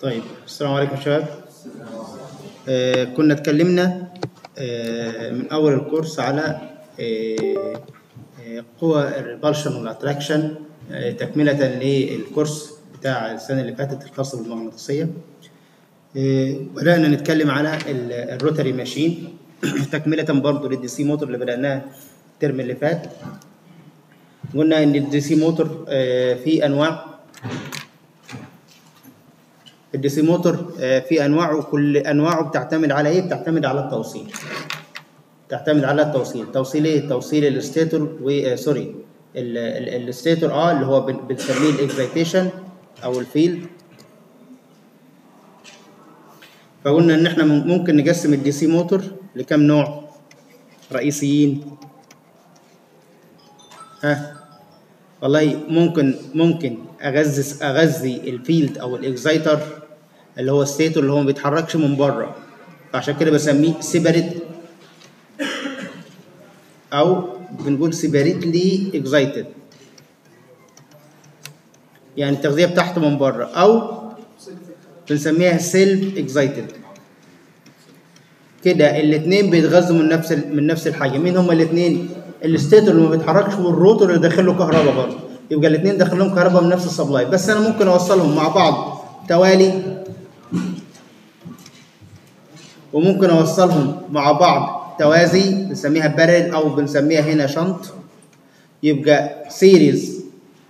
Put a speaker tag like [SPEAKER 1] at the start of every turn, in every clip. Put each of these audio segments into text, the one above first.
[SPEAKER 1] طيب السلام عليكم شباب آه كنا اتكلمنا آه من اول الكورس على آه آه قوى الريبالشن والاتراكشن آه تكملة للكورس بتاع السنة اللي فاتت الخاص بالمغناطيسية آه بدأنا نتكلم على ال- الروتري ماشين تكملة برضه للدي سي موتور اللي بدأناه الترم اللي فات قلنا ان الدي سي موتور آه فيه انواع الدي سي موتور آه، في انواع وكل انواعه بتعتمد على ايه؟ بتعتمد على التوصيل. تعتمد على التوصيل، توصيل ايه؟ توصيل الستيتور و آه، سوري ال- ال- الستيتور اه اللي هو بن- بنسميه الاكزيتيشن او الفيلد. فقلنا ان احنا مم- ممكن نقسم الدي سي موتور لكم نوع رئيسيين؟ ها؟ والله ممكن ممكن اغذي اغذي الفيلد او الاكزايتر اللي هو الستيتور اللي هو ما بيتحركش من بره فعشان كده بسميه سيبريت او بنقول سيبريتلي اكزايتد يعني التغذيه بتاعته من بره او بنسميها سيلف اكزايتد كده الاثنين بيتغذوا من نفس ال- من نفس الحاجه مين هما الاثنين الستيتور اللي ما بيتحركش والروتور اللي داخل له كهرباء برضه يبقى الاثنين داخل لهم كهرباء من نفس السبلاي بس انا ممكن اوصلهم مع بعض توالي وممكن اوصلهم مع بعض توازي بنسميها بارل او بنسميها هنا شنط يبقى سيريز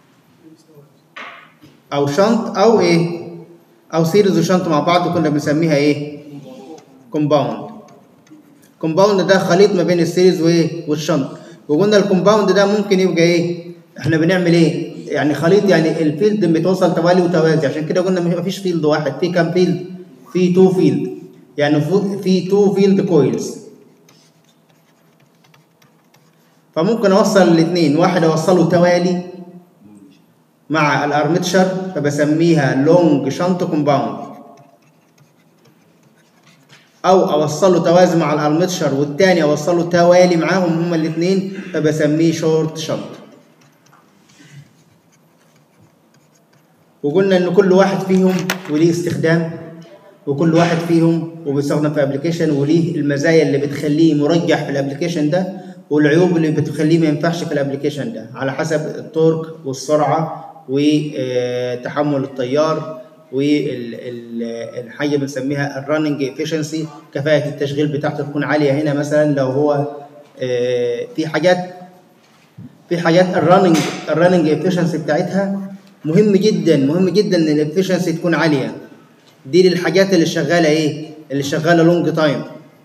[SPEAKER 1] او شنط او ايه او سيريز وشنط مع بعض كنا بنسميها ايه كومباوند كومباوند ده خليط ما بين السيريز وايه والشنط وقلنا الكومباوند ده ممكن يبقى ايه احنا بنعمل ايه يعني خليط يعني الفيلد بيتوصل توالي وتوازي عشان كده قلنا ما فيش فيلد واحد في كام فيلد في تو فيلد يعني فو- في تو فيلد كويلز فممكن اوصل الاثنين واحد اوصله توالي مع الارمتشر فبسميها لونج شنط كومباوند او اوصله توازي مع الارمتشر والتاني اوصله توالي معاهم هما الاثنين فبسميه شورت شنط وقلنا ان كل واحد فيهم وليه استخدام وكل واحد فيهم وبيستخدم في ابلكيشن وليه المزايا اللي بتخليه مرجح في الابلكيشن ده والعيوب اللي بتخليه ما ينفعش في الابلكيشن ده على حسب التورك والسرعه وتحمل التيار والحاجه بنسميها الرننج افشنسي كفاءه التشغيل بتاعته تكون عاليه هنا مثلا لو هو آه، في حاجات في حاجات الرننج الرننج افشنسي بتاعتها مهم جدا مهم جدا ان الافشنسي تكون عاليه دي للحاجات اللي شغاله ايه اللي شغاله لونج تايم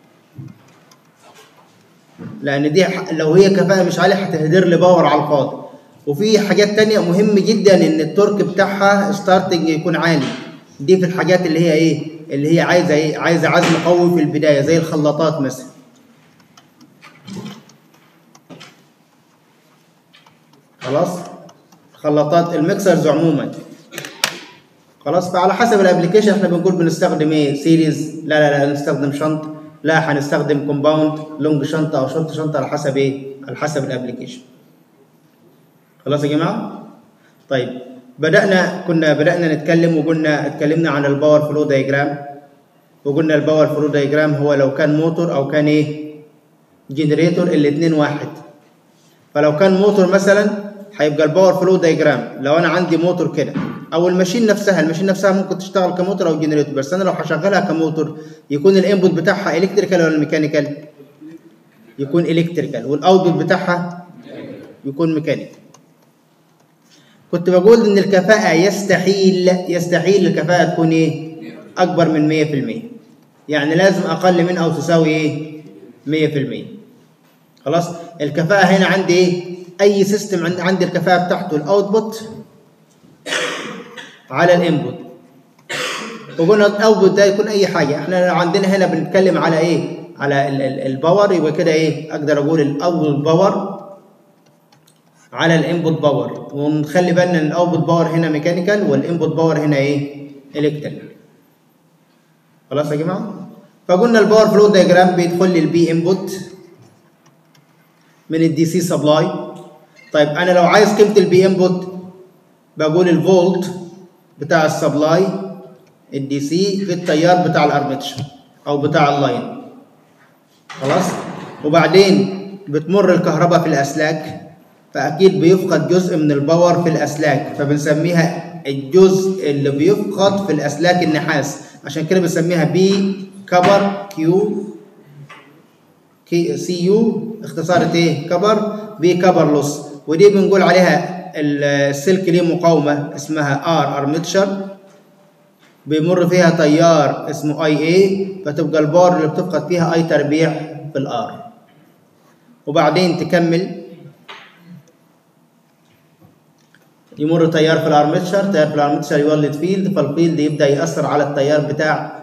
[SPEAKER 1] لان دي ح- لو هي كفاءه مش عاليه هتهدر لي باور على الفاضي وفي حاجات تانية مهم جدا ان التورك بتاعها ستارتنج يكون عالي دي في الحاجات اللي هي ايه اللي هي عايزه ايه عايزه عزم قوي في البدايه زي الخلاطات مثلا خلاص خلاطات الميكسرز عموما خلاص فعلى حسب الابلكيشن احنا بنقول بنستخدم ايه سيريز لا لا لا نستخدم شنط لا هنستخدم كومباوند لونج شنطه او شورت شنطه على حسب ايه على حسب الابلكيشن خلاص يا جماعه طيب بدانا كنا بدانا نتكلم وقلنا اتكلمنا عن الباور فلو دايجرام وقلنا الباور فلو دايجرام هو لو كان موتور او كان ايه جنريتور الاثنين واحد فلو كان موتور مثلا هيبقى الباور فلو دايجرام لو انا عندي موتور كده او الماشين نفسها الماشين نفسها ممكن تشتغل كموتور او جنريتور بس انا لو هشغلها كموتور يكون الانبوت بتاعها الكتريكال ولا ميكانيكال يكون الكتريكال والاوتبوت بتاعها يكون ميكانيكال كنت بقول ان الكفاءة يستحيل يستحيل الكفاءة تكون ايه اكبر من 100% يعني لازم اقل من او تساوي ايه 100% خلاص الكفاءة هنا عندي ايه اي سيستم عندي عندي الكفاءة بتاعته الاوتبوت على الانبوت وقلنا الاوتبوت ده يكون اي حاجة احنا لو عندنا هنا بنتكلم على ايه على ال- ال- الباور يبقى كده ايه اقدر اقول الاوتبوت باور على الانبوت باور ونخلي بالنا ان الاوتبوت باور هنا ميكانيكال والانبوت باور هنا ايه الكتريكال خلاص يا جماعه فقلنا الباور فلو دايجرام بيدخل لي البي انبوت من الدي سي سبلاي طيب انا لو عايز قيمه البي انبوت بقول الفولت بتاع السبلاي الدي سي في التيار بتاع الارمتشر او بتاع اللاين خلاص وبعدين بتمر الكهرباء في الاسلاك فاكيد بيفقد جزء من الباور في الاسلاك فبنسميها الجزء اللي بيفقد في الاسلاك النحاس عشان كده بنسميها بي كبر كيو كي سي يو اختصارة ايه كبر بي كبر لوس ودي بنقول عليها السلك ليه مقاومة اسمها ار ارمتشر بيمر فيها تيار اسمه اي اي فتبقى البار اللي بتفقد فيها اي تربيع في الار وبعدين تكمل يمر تيار في الارمتشر تيار في الارمتشر يولد فيلد فالفيلد يبدا ياثر على التيار بتاع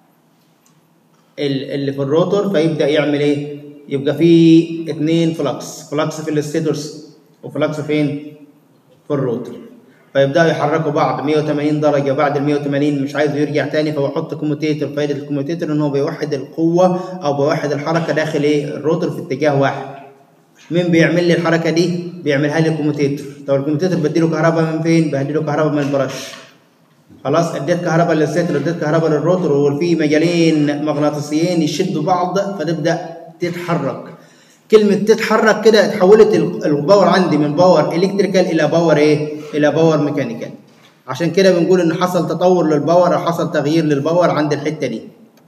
[SPEAKER 1] اللي في الروتور فيبدا يعمل ايه يبقى في اتنين فلكس فلكس في الستيتورز وفلكس فين في الروتور فيبداوا يحركوا بعض 180 درجه بعد ال 180 مش عايزه يرجع تاني فبحط كوموتيتور فائده الكوموتيتور ان هو بيوحد القوه او بيوحد الحركه داخل ايه الروتور في اتجاه واحد مين بيعمل لي الحركه دي بيعملها لي الكوموتيتور طب الكوموتيتور بديله كهرباء من فين بديله كهرباء من البرش خلاص اديت كهرباء للستر اديت كهرباء للروتور وفي مجالين مغناطيسيين يشدوا بعض فتبدا تتحرك كلمه تتحرك كده اتحولت الباور عندي من باور الكتريكال الى باور ايه الى باور ميكانيكال عشان كده بنقول ان حصل تطور للباور او حصل تغيير للباور عند الحته دي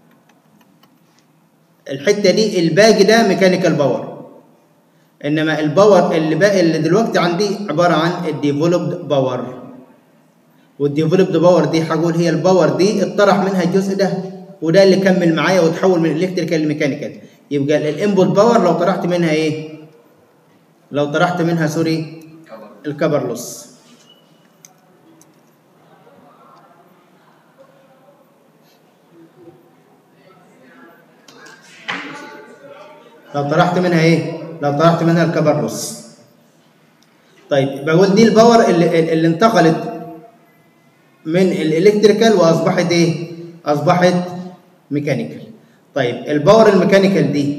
[SPEAKER 1] الحته دي الباقي ده ميكانيكال باور انما الباور اللي باقي اللي دلوقتي عندي عباره عن الديفلوبد باور والديفلوبد باور دي هقول هي الباور دي اتطرح منها الجزء ده وده اللي كمل معايا وتحول من الكتريكال لميكانيكال يبقى الانبوت باور لو طرحت منها ايه لو طرحت منها سوري الكبر لوس لو طرحت منها ايه لو طرحت منها الكبر لوس طيب بقول دي الباور اللي, اللي انتقلت من الالكتريكال واصبحت ايه اصبحت ميكانيكال طيب الباور الميكانيكال دي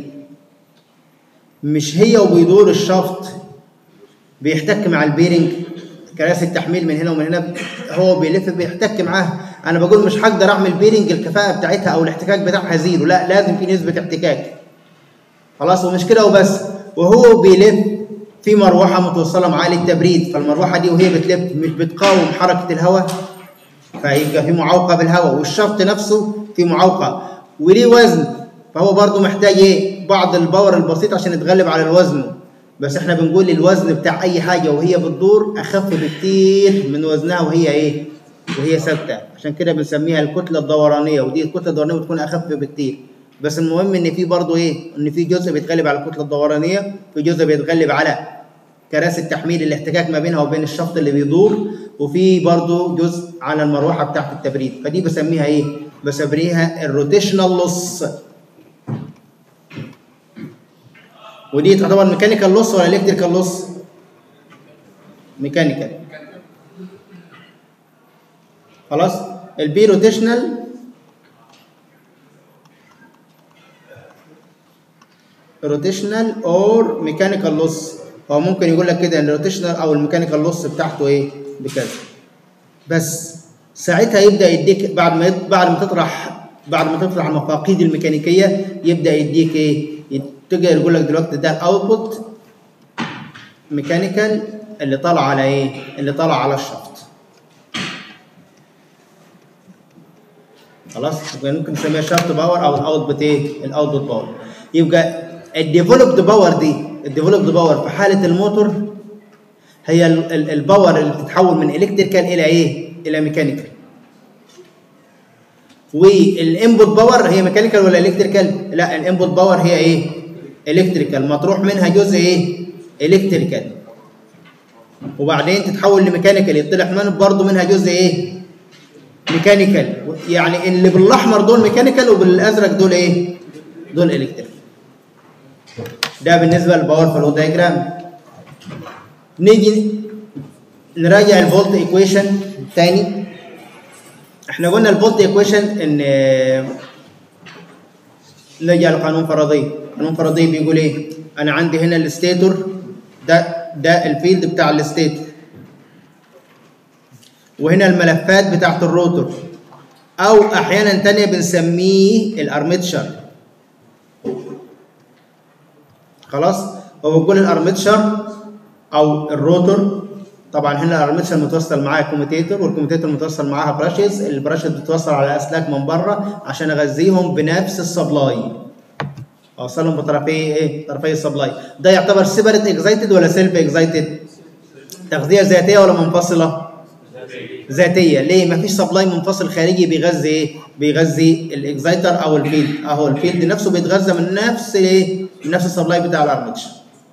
[SPEAKER 1] مش هي وبيدور الشافت بيحتك مع البيرنج كراسي التحميل من هنا ومن هنا هو بيلف بيحتك معاه انا بقول مش هقدر اعمل بيرنج الكفاءه بتاعتها او الاحتكاك بتاعها زيرو لا لازم في نسبه احتكاك خلاص ومش كده وبس وهو بيلف في مروحه متوصله معاه للتبريد فالمروحه دي وهي بتلف مش بتقاوم حركه الهواء فيبقى في معوقه بالهواء والشفط نفسه في معوقه وليه وزن فهو برضه محتاج ايه بعض الباور البسيط عشان يتغلب على الوزن بس احنا بنقول الوزن بتاع اي حاجه وهي بتدور اخف بكتير من وزنها وهي ايه وهي ثابته عشان كده بنسميها الكتله الدورانيه ودي الكتله الدورانيه بتكون اخف بكتير بس المهم ان في برضه ايه ان في جزء بيتغلب على الكتله الدورانيه في جزء بيتغلب على كراسي التحميل الاحتكاك ما بينها وبين الشفط اللي بيدور وفي برضه جزء على المروحه بتاعه التبريد فدي بسميها ايه بسميها الروتيشنال لوس ودي تعتبر ميكانيكال لوس ولا الكتريكال لوس ميكانيكال خلاص البي روتيشنال روتيشنال اور ميكانيكال لوس هو ممكن يقول لك كده ان الروتيشنال او الميكانيكال لوس بتاعته ايه بكذا بس ساعتها يبدا يديك بعد ما بعد ما تطرح بعد ما تطرح المفاقيد الميكانيكيه يبدا يديك ايه تقدر يقول لك دلوقتي ده الاوتبوت ميكانيكال اللي طالع على ايه اللي طالع على الشفط خلاص يبقى ممكن نسميها شافت باور او الاوتبوت ايه الاوتبوت باور يبقى الديفلوبد باور دي الديفلوبد باور في حاله الموتور هي الباور اللي بتتحول من الكتريكال الى ايه الى ميكانيكال والانبوت باور هي ميكانيكال ولا الكتريكال لا الانبوت باور هي ايه الكتريكال مطروح منها جزء ايه الكتريكال وبعدين تتحول لميكانيكال يطلع منه برضه منها جزء ايه ميكانيكال يعني اللي بالاحمر دول ميكانيكال وبالازرق دول ايه دول الكتريكال ده بالنسبه للباور فلو دايجرام نيجي نراجع الفولت ايكويشن تاني احنا قلنا الفولت ايكويشن ان نرجع لقانون فرضيه قانون فرضيه بيقول ايه انا عندي هنا الستيتور ده ده الفيلد بتاع الستيتور وهنا الملفات بتاعت الروتور او احيانا تانية بنسميه الارمتشر خلاص هو بنقول الارمتشر او الروتور طبعا هنا الارمتشر متوصل معاها كوميتيتور والكوميتيتور متوصل معاها براشز البراشز بتتوصل على اسلاك من بره عشان اغذيهم بنفس السبلاي اوصلهم بطرفي ايه طرفي السبلاي ده يعتبر سيبريت اكزايتد ولا سيلف اكزايتد تغذيه ذاتيه ولا منفصله ذاتيه ليه مفيش سبلاي منفصل خارجي بيغذي ايه بيغذي الاكزايتر او الفيلد اهو الفيلد نفسه بيتغذى من نفس ايه من نفس السبلاي بتاع الارمتشر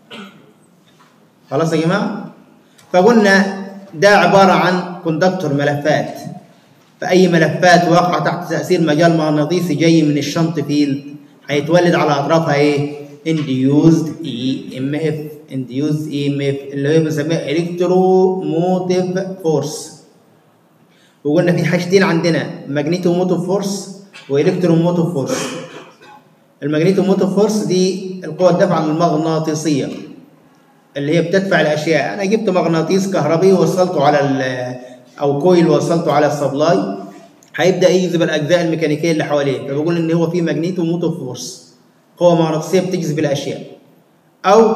[SPEAKER 1] خلاص يا جماعه فقلنا ده عباره عن كوندكتور ملفات فاي ملفات واقعه تحت تاثير مجال مغناطيسي جاي من الشنط فيلد هيتولد على اطرافها ايه induced EMF induced EMF اللي هي بنسميها electromotive force وقلنا في حاجتين عندنا ماجنيتوموتيف فورس والكتروموتيف فورس الماجنيتوموتيف فورس دي القوة الدفعة المغناطيسية اللي هي بتدفع الأشياء أنا جبت مغناطيس كهربي ووصلته على أو كويل ووصلته على السبلاي هيبدأ يجذب الأجزاء الميكانيكية اللي حواليه فبقول إن هو في ماجنيتوموتيف فورس قوة مغناطيسية بتجذب الأشياء أو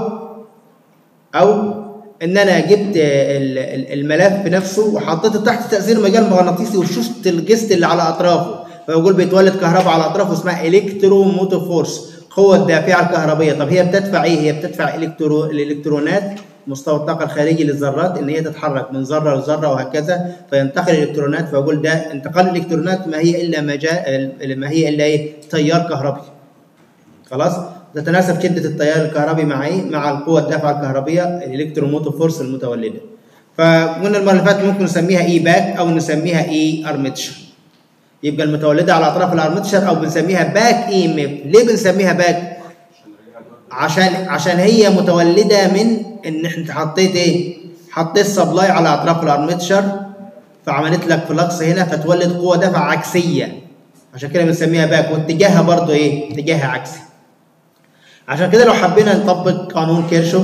[SPEAKER 1] أو ان انا جبت الملف نفسه وحطيته تحت تاثير مجال مغناطيسي وشفت الجست اللي على اطرافه فبقول بيتولد كهرباء على اطرافه اسمها الكتروموتيف فورس قوه الدافعه الكهربيه طب هي بتدفع ايه هي بتدفع الكترو الالكترونات مستوى الطاقه الخارجي للذرات ان هي تتحرك من ذره لذره وهكذا فينتقل الالكترونات فبقول ده انتقال الالكترونات ما هي الا مجال ما هي الا ايه تيار كهربي خلاص تتناسب شدة التيار الكهربي مع ايه؟ مع القوة الدافعة الكهربية الالكتروموتيف فورس المتولدة. فقلنا الملفات ممكن نسميها اي باك او نسميها اي ارمتشر. يبقى المتولدة على اطراف الارمتشر او بنسميها باك اي ام اف، ليه بنسميها باك؟ عشان عشان هي متولدة من ان انت حطيت ايه؟ حطيت سبلاي على اطراف الارمتشر فعملت لك فلكس هنا فتولد قوة دفع عكسية. عشان كده بنسميها باك واتجاهها برضه ايه؟ اتجاهها عكسي. عشان كده لو حبينا نطبق قانون كيرشوف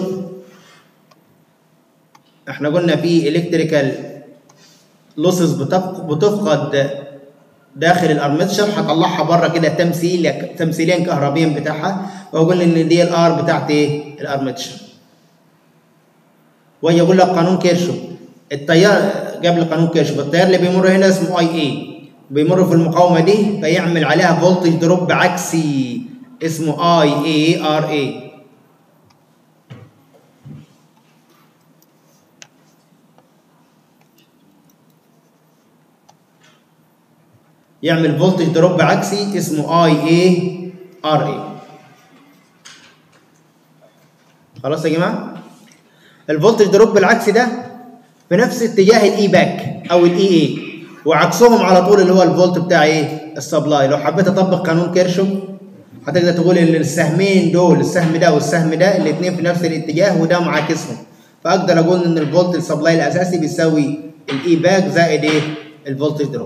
[SPEAKER 1] احنا قلنا في الكتريكال لوسز بتفقد داخل الارمتشر هطلعها بره كده تمثيل تمثيلين كهربيين بتاعها واقول ان دي الار بتاعت ايه الارمتشر واجي اقول لك قانون كيرشوف التيار قبل قانون كيرشوف التيار اللي بيمر هنا اسمه اي اي بيمر في المقاومه دي فيعمل عليها فولتج دروب عكسي اسمه اي اي ار اي يعمل فولتج دروب عكسي اسمه اي اي ار اي خلاص يا جماعه الفولتج دروب العكسي ده في نفس اتجاه الاي باك او الاي اي وعكسهم على طول اللي هو الفولت بتاع ايه السبلاي لو حبيت اطبق قانون كيرشوف هتقدر تقول ان السهمين دول السهم ده والسهم ده الاثنين في نفس الاتجاه وده معاكسهم فاقدر اقول ان الفولت السبلاي الاساسي بيساوي الاي باك زائد ايه الفولتج دروب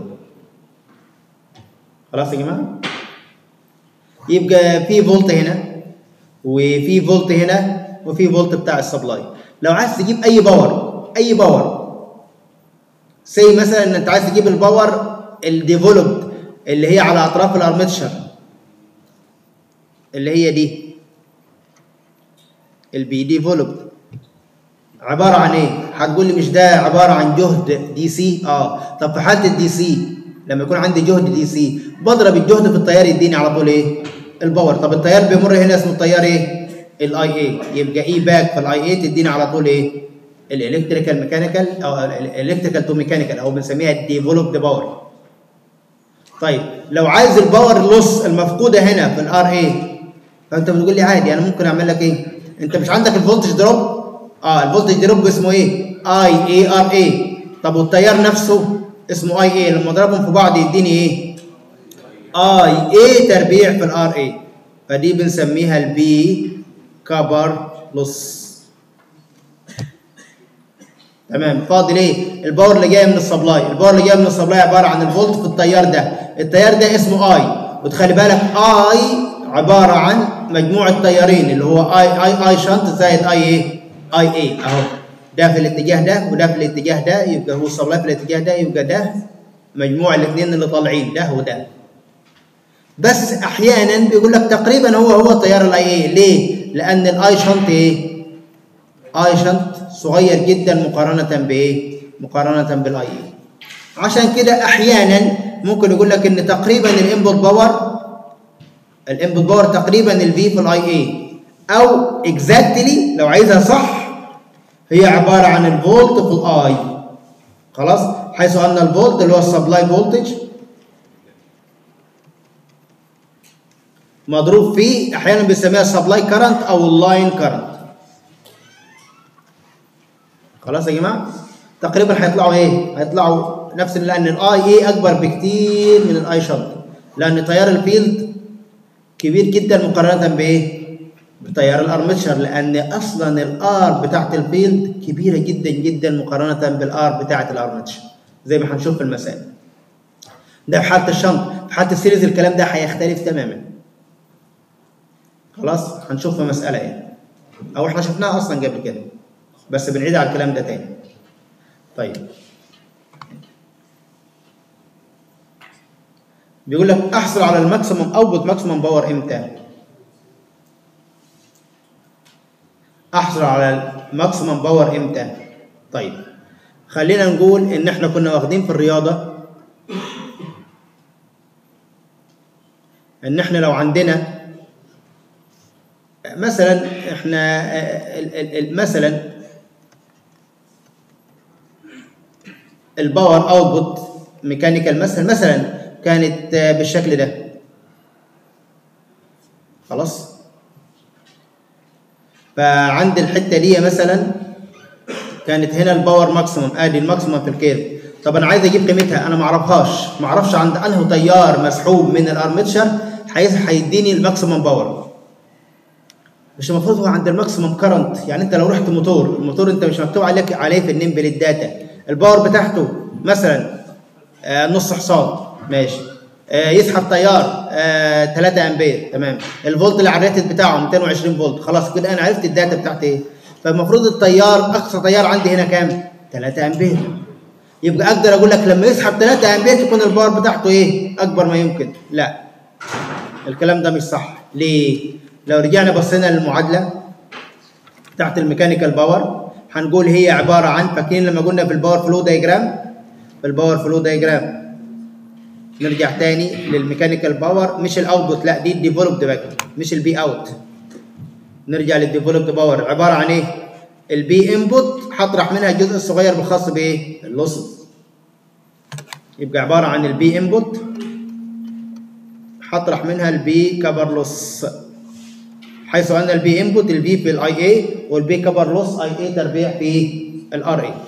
[SPEAKER 1] خلاص يا جماعه يبقى في فولت هنا وفي فولت هنا وفي فولت بتاع السبلاي لو عايز تجيب اي باور اي باور سي مثلا ان انت عايز تجيب الباور الديفلوبد اللي هي على اطراف الارمتشر اللي هي دي البي ديفلوبد عباره عن ايه؟ هتقول لي مش ده عباره عن جهد دي سي؟ اه طب في حاله الدي سي لما يكون عندي جهد دي سي بضرب الجهد في التيار يديني على طول ايه؟ الباور طب التيار بيمر هنا اسمه التيار ايه؟ الاي اي يبقى اي باك في الاي اي تديني على طول ايه؟ الالكتريكال ميكانيكال او الالكتريكال تو ميكانيكال او بنسميها الديفلوبد باور طيب لو عايز الباور لوس المفقوده هنا في الار اي فانت بتقول لي عادي انا ممكن اعمل لك ايه؟ انت مش عندك الفولتج دروب؟ اه الفولتج دروب اسمه ايه؟ اي اي ار اي طب والتيار نفسه اسمه اي اي لما اضربهم في بعض يديني ايه؟ اي اي تربيع في الار اي فدي بنسميها البي كبر لص تمام فاضل ايه؟ الباور اللي جايه من السبلاي، الباور اللي جايه من السبلاي عباره عن الفولت في التيار ده، التيار ده اسمه اي، وتخلي بالك اي عباره عن مجموع التيارين اللي هو اي اي اي شنط زائد اي ايه؟ اي اي اهو ده في الاتجاه ده وده في الاتجاه ده يبقى هو السبلاي في الاتجاه ده يبقى ده مجموع الاثنين اللي طالعين ده وده بس احيانا بيقول لك تقريبا هو هو تيار الاي اي ليه لان الاي شنط ايه اي شنط صغير جدا مقارنه بايه مقارنه بالاي اي عشان كده احيانا ممكن يقول لك ان تقريبا الانبوت باور الانبوت باور تقريبا الفي في الاي اي او اكزاكتلي لو عايزها صح هي عباره عن الفولت في الاي خلاص حيث ان الفولت اللي هو السبلاي فولتج مضروب فيه احيانا بنسميها السبلاي كارنت او اللاين كارنت خلاص يا جماعه تقريبا هيطلعوا ايه هيطلعوا نفس لان الاي اي اكبر بكتير من الاي شنط لان تيار الفيلد كبير جدا مقارنه بايه بتيار الارمتشر لان اصلا الار بتاعت الفيلد كبيره جدا جدا مقارنه بالار بتاعت الارمتشر زي ما هنشوف في المسائل ده في حاله الشنط في حاله السيريز الكلام ده هيختلف تماما خلاص هنشوف في مساله ايه او احنا شفناها اصلا قبل كده بس بنعيد على الكلام ده تاني طيب بيقول لك احصل على الماكسيمم اوتبوت ماكسيمم باور امتى احصل على الماكسيمم باور امتى طيب خلينا نقول ان احنا كنا واخدين في الرياضه ان احنا لو عندنا مثلا احنا مثلا الباور اوتبوت ميكانيكال مثلا مثلا كانت بالشكل ده خلاص فعند الحته دي مثلا كانت هنا الباور ماكسيمم ادي الماكسيمم في الكيرف طب انا عايز اجيب قيمتها انا ما اعرفهاش ما اعرفش عند انه تيار مسحوب من الارمتشر هيديني الماكسيمم باور مش المفروض هو عند الماكسيمم كرنت يعني انت لو رحت موتور الموتور انت مش مكتوب عليك عليه في النيم بالداتا الباور بتاعته مثلا آه نص حصان ماشي آه يسحب تيار آه 3 امبير تمام الفولت اللي على الريتد بتاعه 220 فولت خلاص كده انا عرفت الداتا بتاعتي ايه فالمفروض التيار اقصى تيار عندي هنا كام 3 امبير يبقى اقدر اقول لك لما يسحب 3 امبير تكون الباور بتاعته ايه اكبر ما يمكن لا الكلام ده مش صح ليه لو رجعنا بصينا للمعادله بتاعت الميكانيكال باور هنقول هي عباره عن فاكرين لما قلنا في الباور فلو دايجرام في الباور فلو دايجرام نرجع تاني للميكانيكال باور مش الاوتبوت لا دي الديفلوبد بقى مش البي اوت نرجع للديفلوبد باور عباره عن ايه البي انبوت هطرح منها الجزء الصغير الخاص بايه اللوسز يبقى عباره عن البي انبوت هطرح منها البي كبر لوس حيث ان البي انبوت البي في الاي اي والبي كبر لوس اي اي تربيع في الار اي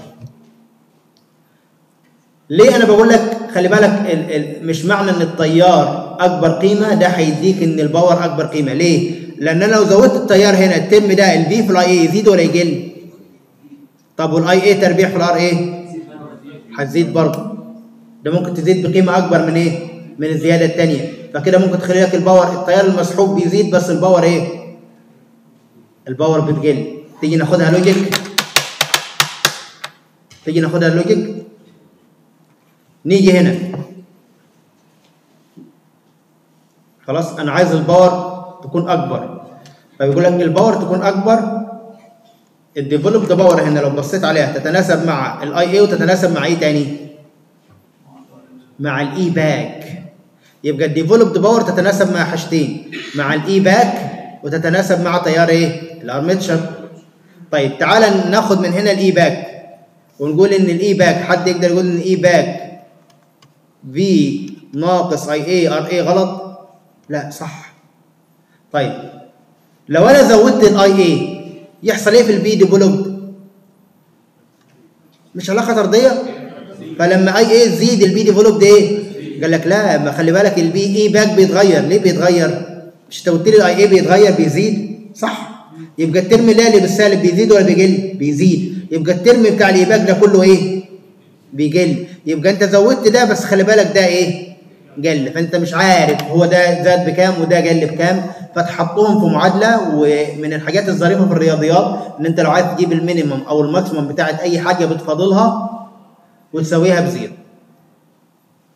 [SPEAKER 1] ليه انا بقول لك خلي بالك ال ال مش معنى ان التيار اكبر قيمه ده هيديك ان الباور اكبر قيمه ليه لان انا لو زودت التيار هنا الترم ده البي في الاي اي يزيد ولا يقل طب والاي اي تربيع في الار اي هتزيد برضه ده ممكن تزيد بقيمه اكبر من ايه من الزياده الثانيه فكده ممكن تخلي لك الباور التيار المسحوب بيزيد بس الباور ايه الباور بتقل تيجي ناخدها لوجيك تيجي ناخدها لوجيك نيجي هنا خلاص انا عايز الباور تكون اكبر فبيقول لك الباور تكون اكبر الديفلوبد باور هنا لو بصيت عليها تتناسب مع الاي اي وتتناسب مع ايه تاني مع الاي باك يبقى الديفلوبد باور تتناسب مع حاجتين مع الاي باك وتتناسب مع تيار ايه الارمتشر طيب تعال ناخد من هنا الاي باك ونقول ان الاي باك حد يقدر يقول ان الاي باك في ناقص اي اي ار اي غلط لا صح طيب لو انا زودت الاي اي يحصل ايه في البي ديفلوبد مش علاقه طرديه فلما اي اي تزيد البي ديفلوبد ايه قال لك لا ما خلي بالك البي اي باك بيتغير ليه بيتغير مش انت قلت لي الاي اي بيتغير بيزيد صح يبقى الترم اللي اللي بالسالب بيزيد ولا بيقل بيزيد يبقى الترم بتاع الاي باك ده كله ايه بيقل يبقى انت زودت ده بس خلي بالك ده ايه قل فانت مش عارف هو ده زاد بكام وده قل بكام فتحطهم في معادله ومن الحاجات الظريفه في الرياضيات ان انت لو عايز تجيب المينيمم او الماكسيمم بتاعت اي حاجه بتفاضلها وتساويها بزيرو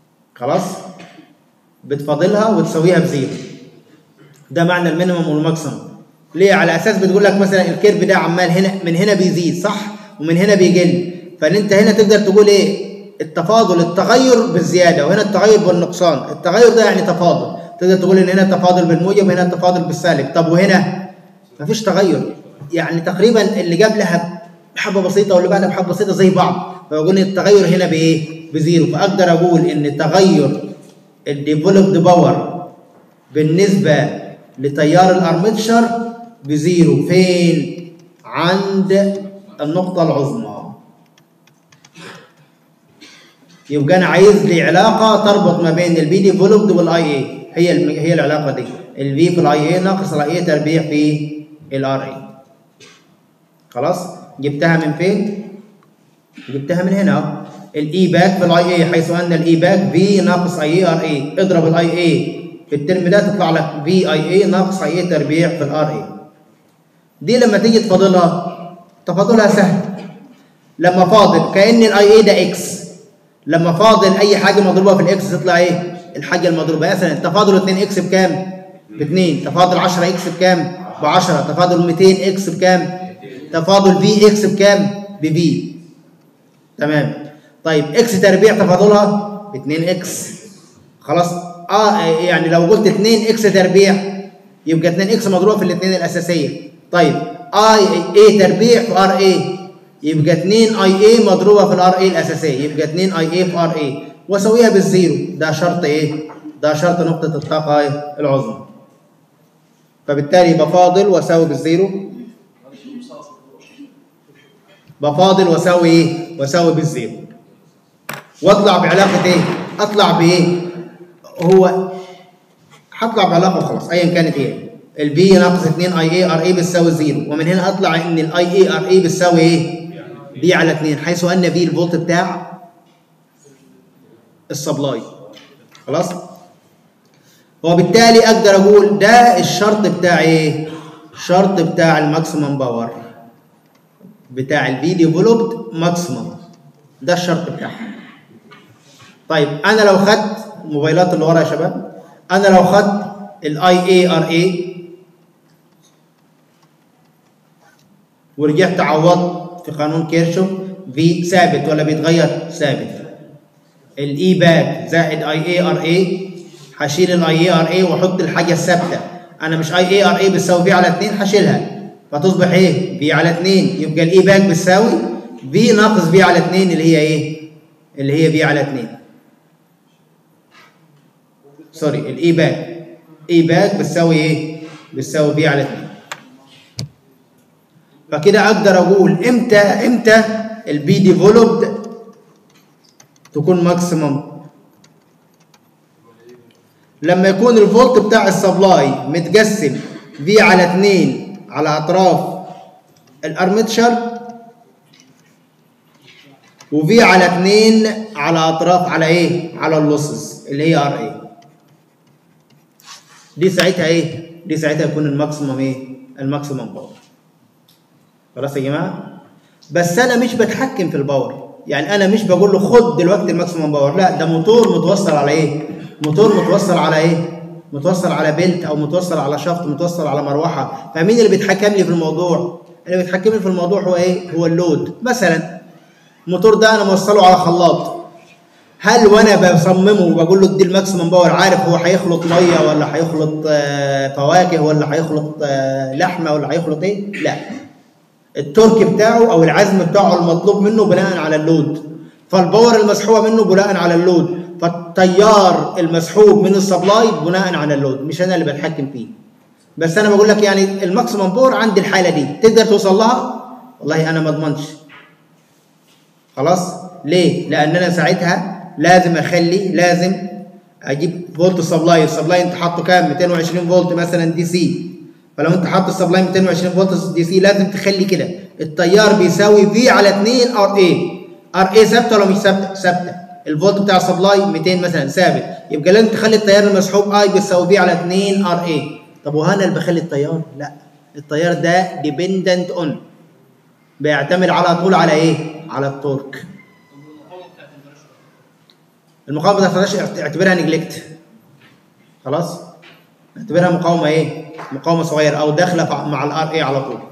[SPEAKER 1] خلاص بتفاضلها وتساويها بزيرو ده معنى المينيمم والماكسيمم ليه على اساس بتقول لك مثلا الكيرف ده عمال هنا من هنا بيزيد صح ومن هنا بيقل فانت هنا تقدر تقول ايه التفاضل التغير بالزياده وهنا التغير بالنقصان التغير ده يعني تفاضل تقدر تقول ان هنا التفاضل بالموجب وهنا التفاضل بالسالب طب وهنا مفيش تغير يعني تقريبا اللي قبلها بحبه بسيطه واللي بعدها بحبه بسيطه زي بعض فبقول ان التغير هنا بايه بزيرو فاقدر اقول ان تغير الديفلوبد باور بالنسبه لتيار الارمتشر بزيرو فين عند النقطه العظمى يبقى انا عايز لي علاقه تربط ما بين البي ديفلوبد والاي اي هي الم... هي العلاقه دي الفي في الاي اي ناقص الاي اي تربيع في الار اي خلاص جبتها من فين جبتها من هنا الاي باك في الاي اي حيث ان الاي باك في ناقص اي اي ار اي اضرب الاي اي في الترم ده تطلع لك في اي اي ناقص اي اي تربيع في الار اي دي لما تيجي تفاضلها تفاضلها سهل لما فاضل كان الاي اي ده اكس لما فاضل اي حاجه مضروبه في الاكس تطلع ايه الحاجه المضروبه مثلا تفاضل 2 اكس بكام ب 2 تفاضل 10 اكس بكام ب 10 تفاضل 200 اكس بكام تفاضل في اكس بكام ب في تمام طيب اكس تربيع تفاضلها ب 2 اكس خلاص اه يعني لو قلت 2 اكس تربيع يبقى 2 اكس مضروبه في الاثنين الاساسيه طيب اي اي تربيع في ار اي يبقى 2 اي اي مضروبه في الار اي الاساسيه يبقى 2 اي اي في ار اي واسويها بالزيرو ده شرط ايه ده شرط نقطه الطاقه العظمى فبالتالي بفاضل واساوي بالزيرو بفاضل واساوي ايه واساوي بالزيرو واطلع بعلاقه ايه اطلع بايه هو هطلع بعلاقه خلاص ايا كانت ايه البي ناقص 2 اي اي ار اي بتساوي زيرو ومن هنا اطلع ان الاي اي ار اي بتساوي ايه بي على 2 حيث ان بي الفولت بتاع السبلاي خلاص وبالتالي اقدر اقول ده الشرط بتاع ايه الشرط بتاع الماكسيمم باور بتاع الفي ديفلوبد ماكسيمم ده الشرط بتاعها طيب انا لو خدت الموبايلات اللي ورا يا شباب انا لو خدت الاي اي ار اي ورجعت عوضت في قانون كيرشوف في ثابت ولا بيتغير ثابت الاي باك زائد اي اي ار اي هشيل الاي اي ار اي واحط الحاجه الثابته انا مش اي اي ار اي بتساوي في على 2 هشيلها فتصبح ايه في على 2 يبقى الاي باك بتساوي في ناقص في على 2 اللي هي ايه اللي هي في على 2 سوري الاي باك اي باك بتساوي ايه بتساوي في على 2 فكده اقدر اقول امتى امتى البي ديفلوبد تكون ماكسيمم لما يكون الفولت بتاع السبلاي متقسم في على 2 على اطراف الارمتشر وفي على 2 على اطراف على ايه على اللوسز اللي هي ار اي دي ساعتها ايه دي ساعتها يكون الماكسيمم ايه الماكسيمم باور خلاص يا جماعه بس انا مش بتحكم في الباور يعني انا مش بقول له خد دلوقتي الماكسيمم باور لا ده موتور متوصل على ايه موتور متوصل على ايه متوصل على بيلت او متوصل على شفط متوصل على مروحه فمين اللي بيتحكم لي في الموضوع اللي بيتحكم لي في الموضوع هو ايه هو اللود مثلا الموتور ده انا موصله على خلاط هل وانا بصممه وبقول له ادي الماكسيمم باور عارف هو هيخلط ميه ولا هيخلط آه فواكه ولا هيخلط آه لحمه ولا هيخلط ايه لا التورك بتاعه او العزم بتاعه المطلوب منه بناء على اللود فالباور المسحوبه منه بناء على اللود فالتيار المسحوب من السبلاي بناء على اللود مش انا اللي بتحكم فيه بس انا بقول لك يعني الماكسيمم باور عند الحاله دي تقدر توصل لها والله انا ما اضمنش خلاص ليه لان انا ساعتها لازم اخلي لازم اجيب فولت السبلاي السبلاي انت حاطه كام 220 فولت مثلا دي سي فلو انت حاطط السبلاي 220 فولت دي سي لازم تخلي كده التيار بيساوي في على 2 ار اي ار اي ثابته ولا مش ثابته ثابته الفولت بتاع السبلاي 200 مثلا ثابت يبقى لازم تخلي التيار المسحوب اي بيساوي في على 2 ار اي طب وهنا اللي بخلي التيار لا التيار ده ديبندنت اون بيعتمد على طول على ايه على التورك المقاومه ما تقدرش اعتبرها نجلكت خلاص اعتبرها مقاومه ايه مقاومه صغيره او داخله فع- مع الار اي على طول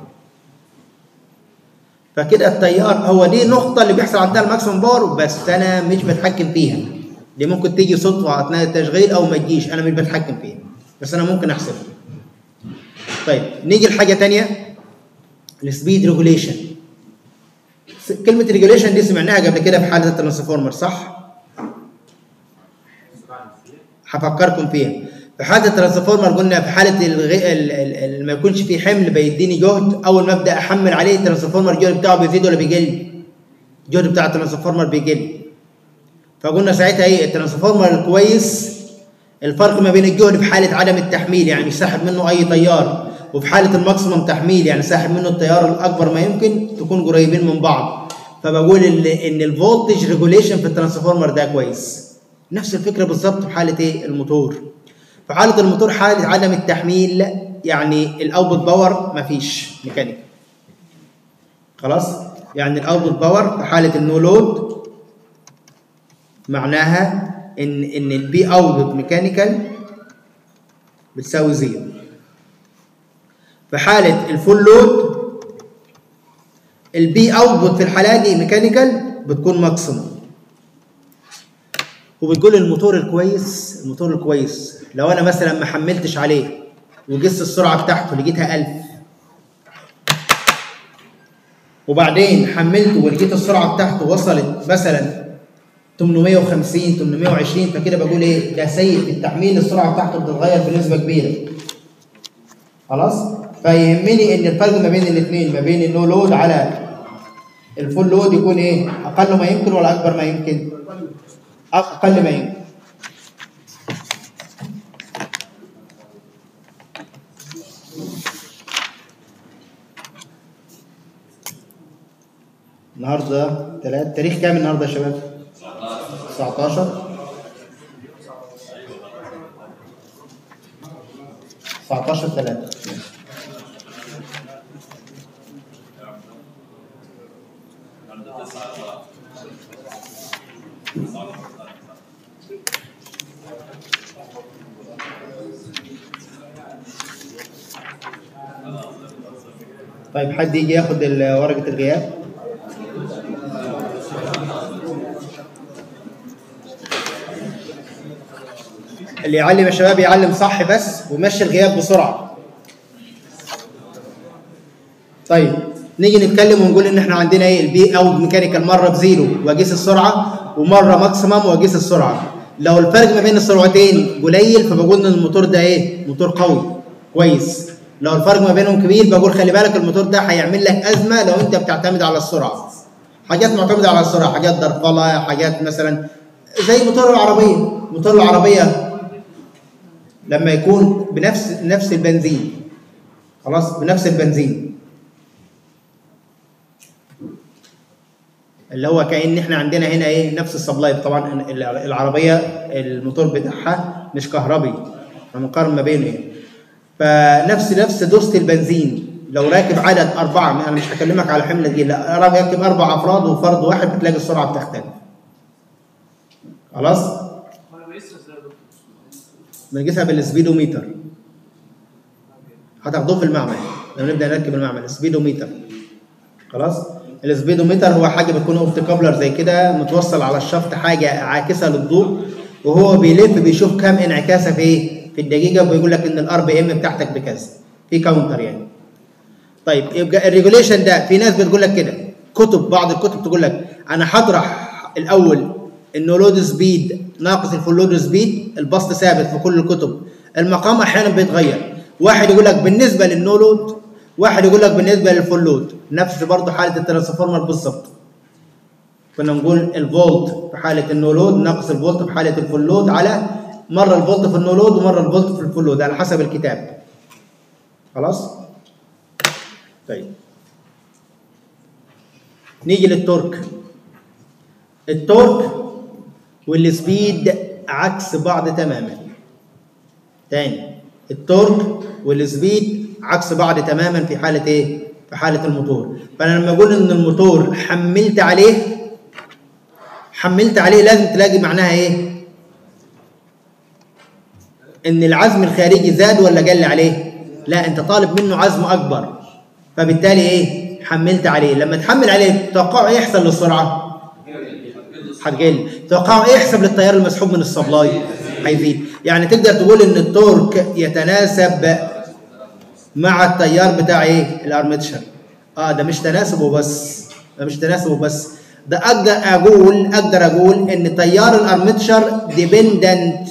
[SPEAKER 1] فكده التيار هو دي النقطه اللي بيحصل عندها الماكسيمم باور بس انا مش بتحكم فيها دي ممكن تيجي صدفه اثناء التشغيل او ما تجيش انا مش بتحكم فيها بس انا ممكن احسبها طيب نيجي لحاجه تانية السبيد ريجوليشن كلمه ريجوليشن دي سمعناها قبل كده في حاله الترانسفورمر صح هفكركم فيها في حاله الترانسفورمر قلنا في حاله الغ... ال... ال... ال... ما يكونش في حمل بيديني جهد اول ما ابدا احمل عليه الترانسفورمر الجهد بتاعه بيزيد ولا بيقل الجهد بتاع الترانسفورمر بيقل فقلنا ساعتها ايه الترانسفورمر الكويس الفرق ما بين الجهد في حاله عدم التحميل يعني مش ساحب منه اي تيار وفي حاله الماكسيمم تحميل يعني ساحب منه التيار الاكبر ما يمكن تكون قريبين من بعض فبقول ان ان الفولتج ريجوليشن في الترانسفورمر ده كويس نفس الفكره بالظبط في حاله ايه الموتور في حاله الموتور حاله عدم التحميل يعني الاوتبوت باور مفيش ميكانيكال خلاص يعني الاوتبوت باور في حاله النو لود معناها ان ان البي اوتبوت ميكانيكال بتساوي زيرو في حاله الفول لود البي اوتبوت في الحاله دي ميكانيكال بتكون ماكسيموم وبتقول الموتور الكويس الموتور الكويس لو انا مثلا ما حملتش عليه وقست السرعه بتاعته لقيتها 1000 وبعدين حملته ولقيت السرعه بتاعته وصلت مثلا 850 820 فكده بقول ايه ده سيء في التحميل السرعه بتاعته بتتغير بنسبه كبيره خلاص فيهمني ان الفرق ما بين الاثنين ما بين النو لود على الفول لود يكون ايه اقل ما يمكن ولا اكبر ما يمكن اقل ما يمكن النهارده تلات تاريخ كام النهارده يا شباب 19 19 3 طيب حد يجي ياخد ال- ورقة الغياب اللي يعلم يا شباب يعلم صح بس ويمشي الغياب بسرعة طيب نيجي نتكلم ونقول ان احنا عندنا ايه البي او ميكانيكال مره بزيرو واقيس السرعه ومره ماكسيمم واقيس السرعه لو الفرق ما بين السرعتين قليل فبقول ان الموتور ده ايه موتور قوي كويس لو الفرق ما بينهم كبير بقول خلي بالك الموتور ده هيعمل لك ازمه لو انت بتعتمد على السرعه حاجات معتمده على السرعه حاجات درفله حاجات مثلا زي موتور العربيه موتور العربيه لما يكون بنفس نفس البنزين خلاص بنفس البنزين اللي هو كأن احنا عندنا هنا ايه نفس السبلاي طبعا العربيه الموتور بتاعها مش كهربي فمقارن ما بينه يعني فنفس نفس دوسة البنزين لو راكب عدد أربعة أنا مش هكلمك على حملة دي لا راكب أربع أفراد وفرد واحد بتلاقي السرعة بتختلف خلاص بنقيسها بالسبيدوميتر هتاخدوه في المعمل لما نبدا نركب المعمل السبيدوميتر خلاص السبيدوميتر هو حاجه بتكون اوبتيكابلر زي كده متوصل على الشفط حاجه عاكسه للضوء وهو بيلف بيشوف كام انعكاسه في ايه في الدقيقه وبيقول لك ان الار بي ام بتاعتك بكذا في كاونتر يعني طيب يبقى الريجوليشن ده في ناس بتقول لك كده كتب بعض الكتب تقول لك انا هطرح الاول انه لود سبيد ناقص الفول لود سبيد البسط ثابت في كل الكتب المقام احيانا بيتغير واحد يقول لك بالنسبه للنو لود واحد يقول لك بالنسبه للفول لود نفس برضه حاله الترانسفورمر بالظبط كنا نقول الفولت في حاله النو لود ناقص الفولت في حاله الفول لود على مره الفولت في النو لود ومره الفولت في الفول لود على حسب الكتاب خلاص طيب نيجي للتورك التورك والسبيد عكس بعض تماما تاني التورك والسبيد عكس بعض تماما في حاله ايه في حاله الموتور فانا لما اقول ان الموتور حملت عليه حملت عليه لازم تلاقي معناها ايه ان العزم الخارجي زاد ولا قل عليه لا انت طالب منه عزم اكبر فبالتالي ايه حملت عليه لما تحمل عليه توقعوا ايه يحصل للسرعه هتقل توقعوا ايه يحصل للتيار المسحوب من السبلاي هيزيد يعني تقدر تقول ان التورك يتناسب مع التيار بتاع ايه الارمتشر اه ده مش تناسب وبس ده مش تناسب وبس ده اقدر اقول اقدر اقول ان تيار الارمتشر ديبندنت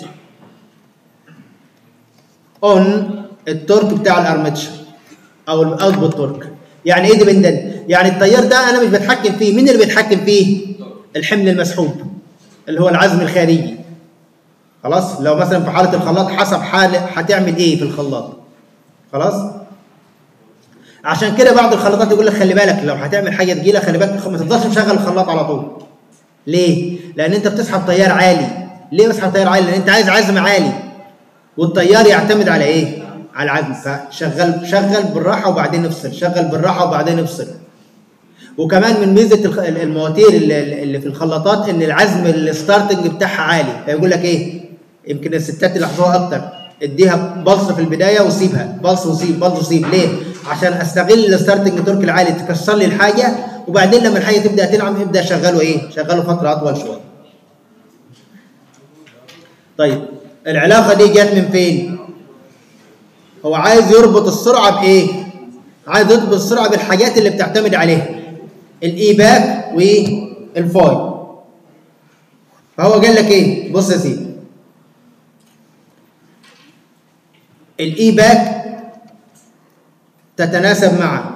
[SPEAKER 1] اون التورك بتاع الارمتشر او الاوتبوت تورك يعني ايه ديبندنت يعني التيار ده انا مش بتحكم فيه مين اللي بيتحكم فيه الحمل المسحوب اللي هو العزم الخارجي خلاص لو مثلا في حاله الخلاط حسب حاله هتعمل ايه في الخلاط خلاص عشان كده بعض الخلاطات يقول لك خلي بالك لو هتعمل حاجه تقيله خلي بالك ما تفضلش مشغل الخلاط على طول ليه لان انت بتسحب تيار عالي ليه بسحب تيار عالي لان انت عايز عزم عالي والتيار يعتمد على ايه على العزم فشغل شغل بالراحه وبعدين افصل شغل بالراحه وبعدين افصل وكمان من ميزه الخ- المواتير اللي اللي في الخلاطات ان العزم الستارتنج بتاعها عالي فيقول لك ايه يمكن الستات يلاحظوها اكتر اديها بلص في البدايه وسيبها بلص وسيب بلص وسيب ليه؟ عشان استغل الستارتنج تورك العالي تكسر لي الحاجه وبعدين لما الحاجه تبدا تلعب ابدا شغله ايه؟ شغله فتره اطول شويه. طيب العلاقه دي جت من فين؟ هو عايز يربط السرعه بايه؟ عايز يربط السرعه بالحاجات اللي بتعتمد عليها الايباك والفاي فهو قال لك ايه؟ بص يا سيدي الايباك تتناسب مع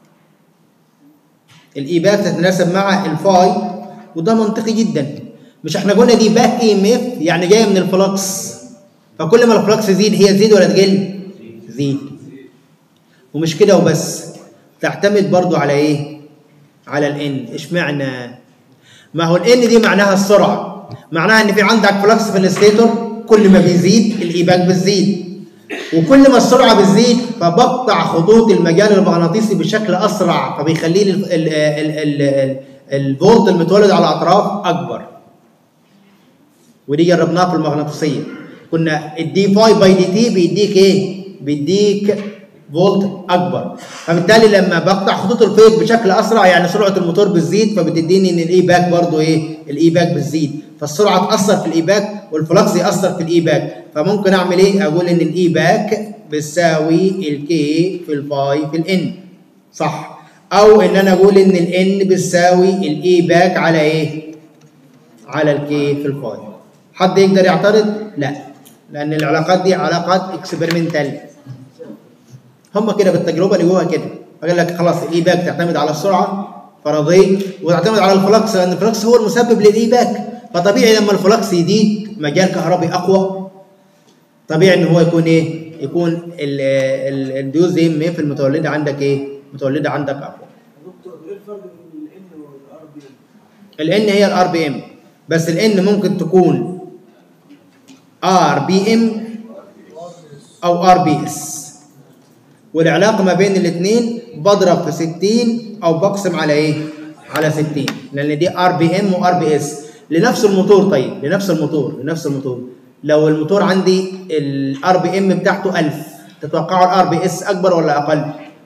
[SPEAKER 1] الايباك تتناسب مع الفاي وده منطقي جدا مش احنا قلنا دي باك اي ام اف يعني جايه من الفلكس فكل ما الفلكس يزيد هي تزيد ولا تقل؟ تزيد ومش كده وبس تعتمد برضو على ايه؟ على الان اشمعنى؟ ما هو الان دي معناها السرعه معناها ان في عندك فلكس في الستيتور كل ما بيزيد الايباك بتزيد وكل ما السرعه بتزيد فبقطع خطوط المجال المغناطيسي بشكل اسرع فبيخلي لي ال- ال- ال- ال- الفولت المتولد على الاطراف اكبر ودي جربناها في المغناطيسيه كنا الدي فاي باي دي تي بيديك ايه؟ بيديك فولت اكبر فبالتالي لما بقطع خطوط الفيض بشكل اسرع يعني سرعه الموتور بتزيد فبتديني ان الاي باك برضه ايه؟ الاي باك بتزيد فالسرعه تاثر في الاي باك والفلكس ياثر في الاي باك فممكن اعمل ايه؟ اقول ان الاي باك بتساوي الكي في الفاي في الان صح او ان انا اقول ان الان بتساوي الاي باك على ايه؟ على الكي في الفاي حد يقدر يعترض؟ لا لان العلاقات دي علاقات اكسبيرمنتال هم كده بالتجربه اللي جوه كده فقال لك خلاص الاي باك تعتمد على السرعه فرضيه وتعتمد على الفلكس لان الفلكس هو المسبب للاي باك فطبيعي لما الفلكس يزيد مجال كهربي اقوى طبيعي ان هو يكون ايه؟ يكون ال- ال- الديوز ام اف المتولده عندك ايه؟ متولده عندك اقوى
[SPEAKER 2] دكتور ايه الفرق بين الان والار بي
[SPEAKER 1] الان هي الار بي ام بس الان ممكن تكون ار بي ام او ار بي اس والعلاقه ما بين الاثنين بضرب في 60 او بقسم على ايه على 60 لان دي ار بي ام وار بي اس لنفس الموتور طيب لنفس الموتور لنفس الموتور لو الموتور عندي الار بي ام بتاعته 1000 تتوقعوا الار بي اس اكبر ولا اقل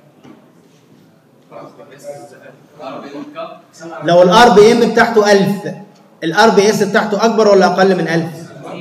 [SPEAKER 1] لو الار بي ام بتاعته 1000 الار بي اس بتاعته اكبر ولا اقل من 1000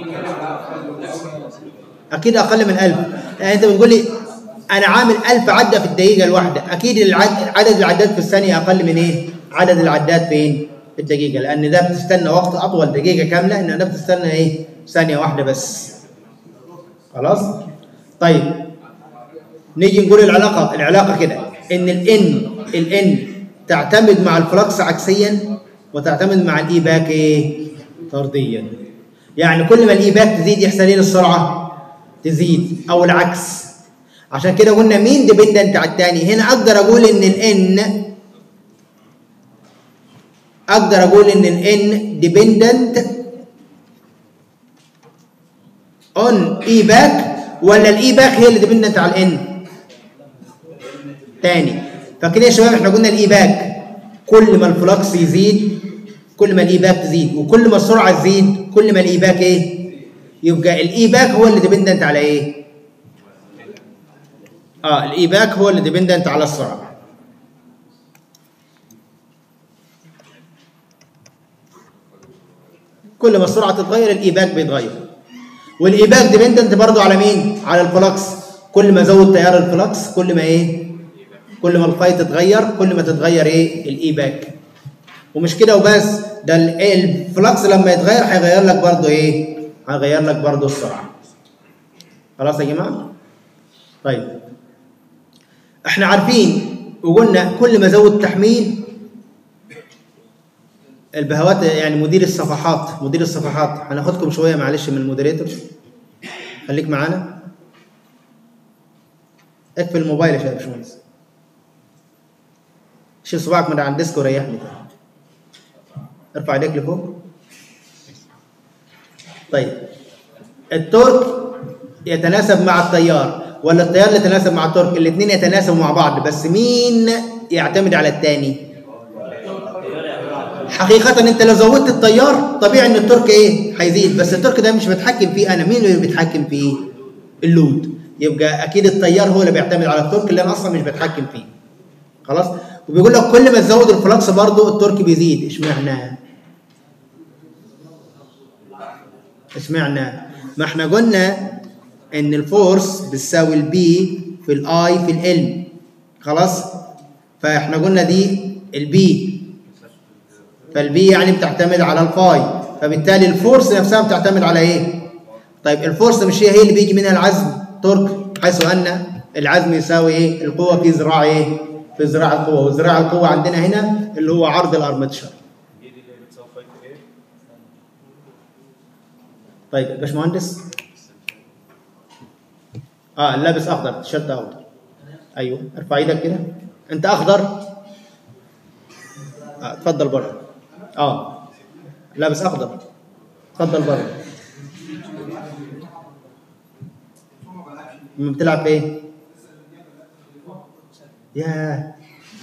[SPEAKER 1] اكيد اقل من 1000 يعني انت بتقول لي انا عامل 1000 عده في الدقيقه الواحده اكيد العد... عدد العدات في الثانيه اقل من ايه عدد العدات فين في الدقيقه لان ده بتستنى وقت اطول دقيقه كامله ان ده بتستنى ايه ثانيه واحده بس خلاص طيب نيجي نقول العلاقه العلاقه كده ان الان الان تعتمد مع الفلكس عكسيا وتعتمد مع الاي باك ايه طرديا يعني كل ما الاي باك تزيد يحصل ايه للسرعه تزيد او العكس عشان كده قلنا مين ديبندنت على الثاني هنا اقدر اقول ان الان اقدر اقول ان الان ديبندنت اون اي باك ولا الاي باك هي اللي ديبندنت على الان تاني فكده يا شباب احنا قلنا الاي باك كل ما الفلكس يزيد كل ما الاي باك تزيد وكل ما السرعه تزيد كل ما الاي باك ايه يبقى الاي باك هو اللي ديبندنت على ايه اه الاي باك هو اللي ديبندنت على السرعه كل ما السرعه تتغير الاي باك بيتغير والاي باك ديبندنت برضو على مين على الفلكس كل ما زود تيار الفلكس كل ما ايه كل ما الفاي تتغير كل ما تتغير ايه الاي باك ومش كده وبس ده ال- الفلكس لما يتغير هيغير لك برضو ايه هيغير لك برضو السرعه خلاص يا جماعه طيب احنا عارفين وقلنا كل ما زود تحميل البهوات يعني مدير الصفحات مدير الصفحات هناخدكم شويه معلش من المودريتور خليك معانا اقفل الموبايل يا باشمهندس شيل صباعك من على الديسك وريحني ارفع ايديك لفوق طيب التورك يتناسب مع التيار ولا التيار اللي يتناسب مع التورك الاثنين يتناسبوا مع بعض بس مين يعتمد على الثاني حقيقة انت لو زودت التيار طبيعي ان التورك ايه هيزيد بس التورك ده مش بتحكم فيه انا مين اللي بيتحكم فيه اللود يبقى اكيد التيار هو اللي بيعتمد على التورك اللي انا اصلا مش بتحكم فيه خلاص وبيقول لك كل ما تزود الفلكس برضه التورك بيزيد اشمعنى اشمعنى ما احنا قلنا ان الفورس بتساوي البي في الاي في ال خلاص فاحنا قلنا دي البي فالبي يعني بتعتمد على الفاي فبالتالي الفورس نفسها بتعتمد على ايه طيب الفورس مش هي هي اللي بيجي منها العزم تورك حيث ان العزم يساوي ايه القوه في ذراع ايه في ذراع القوه وذراع القوه عندنا هنا اللي هو عرض الارمتشر
[SPEAKER 3] دي دي اللي بتساوي فاي في ايه؟
[SPEAKER 1] طيب يا باشمهندس اه لابس اخضر تيشيرت اخضر ايوه ارفع ايدك كده انت اخضر آه اتفضل بره اه لابس اخضر اتفضل بره م- بتلعب في ايه؟ ياه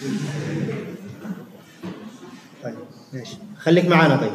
[SPEAKER 1] طيب ماشي خليك معانا طيب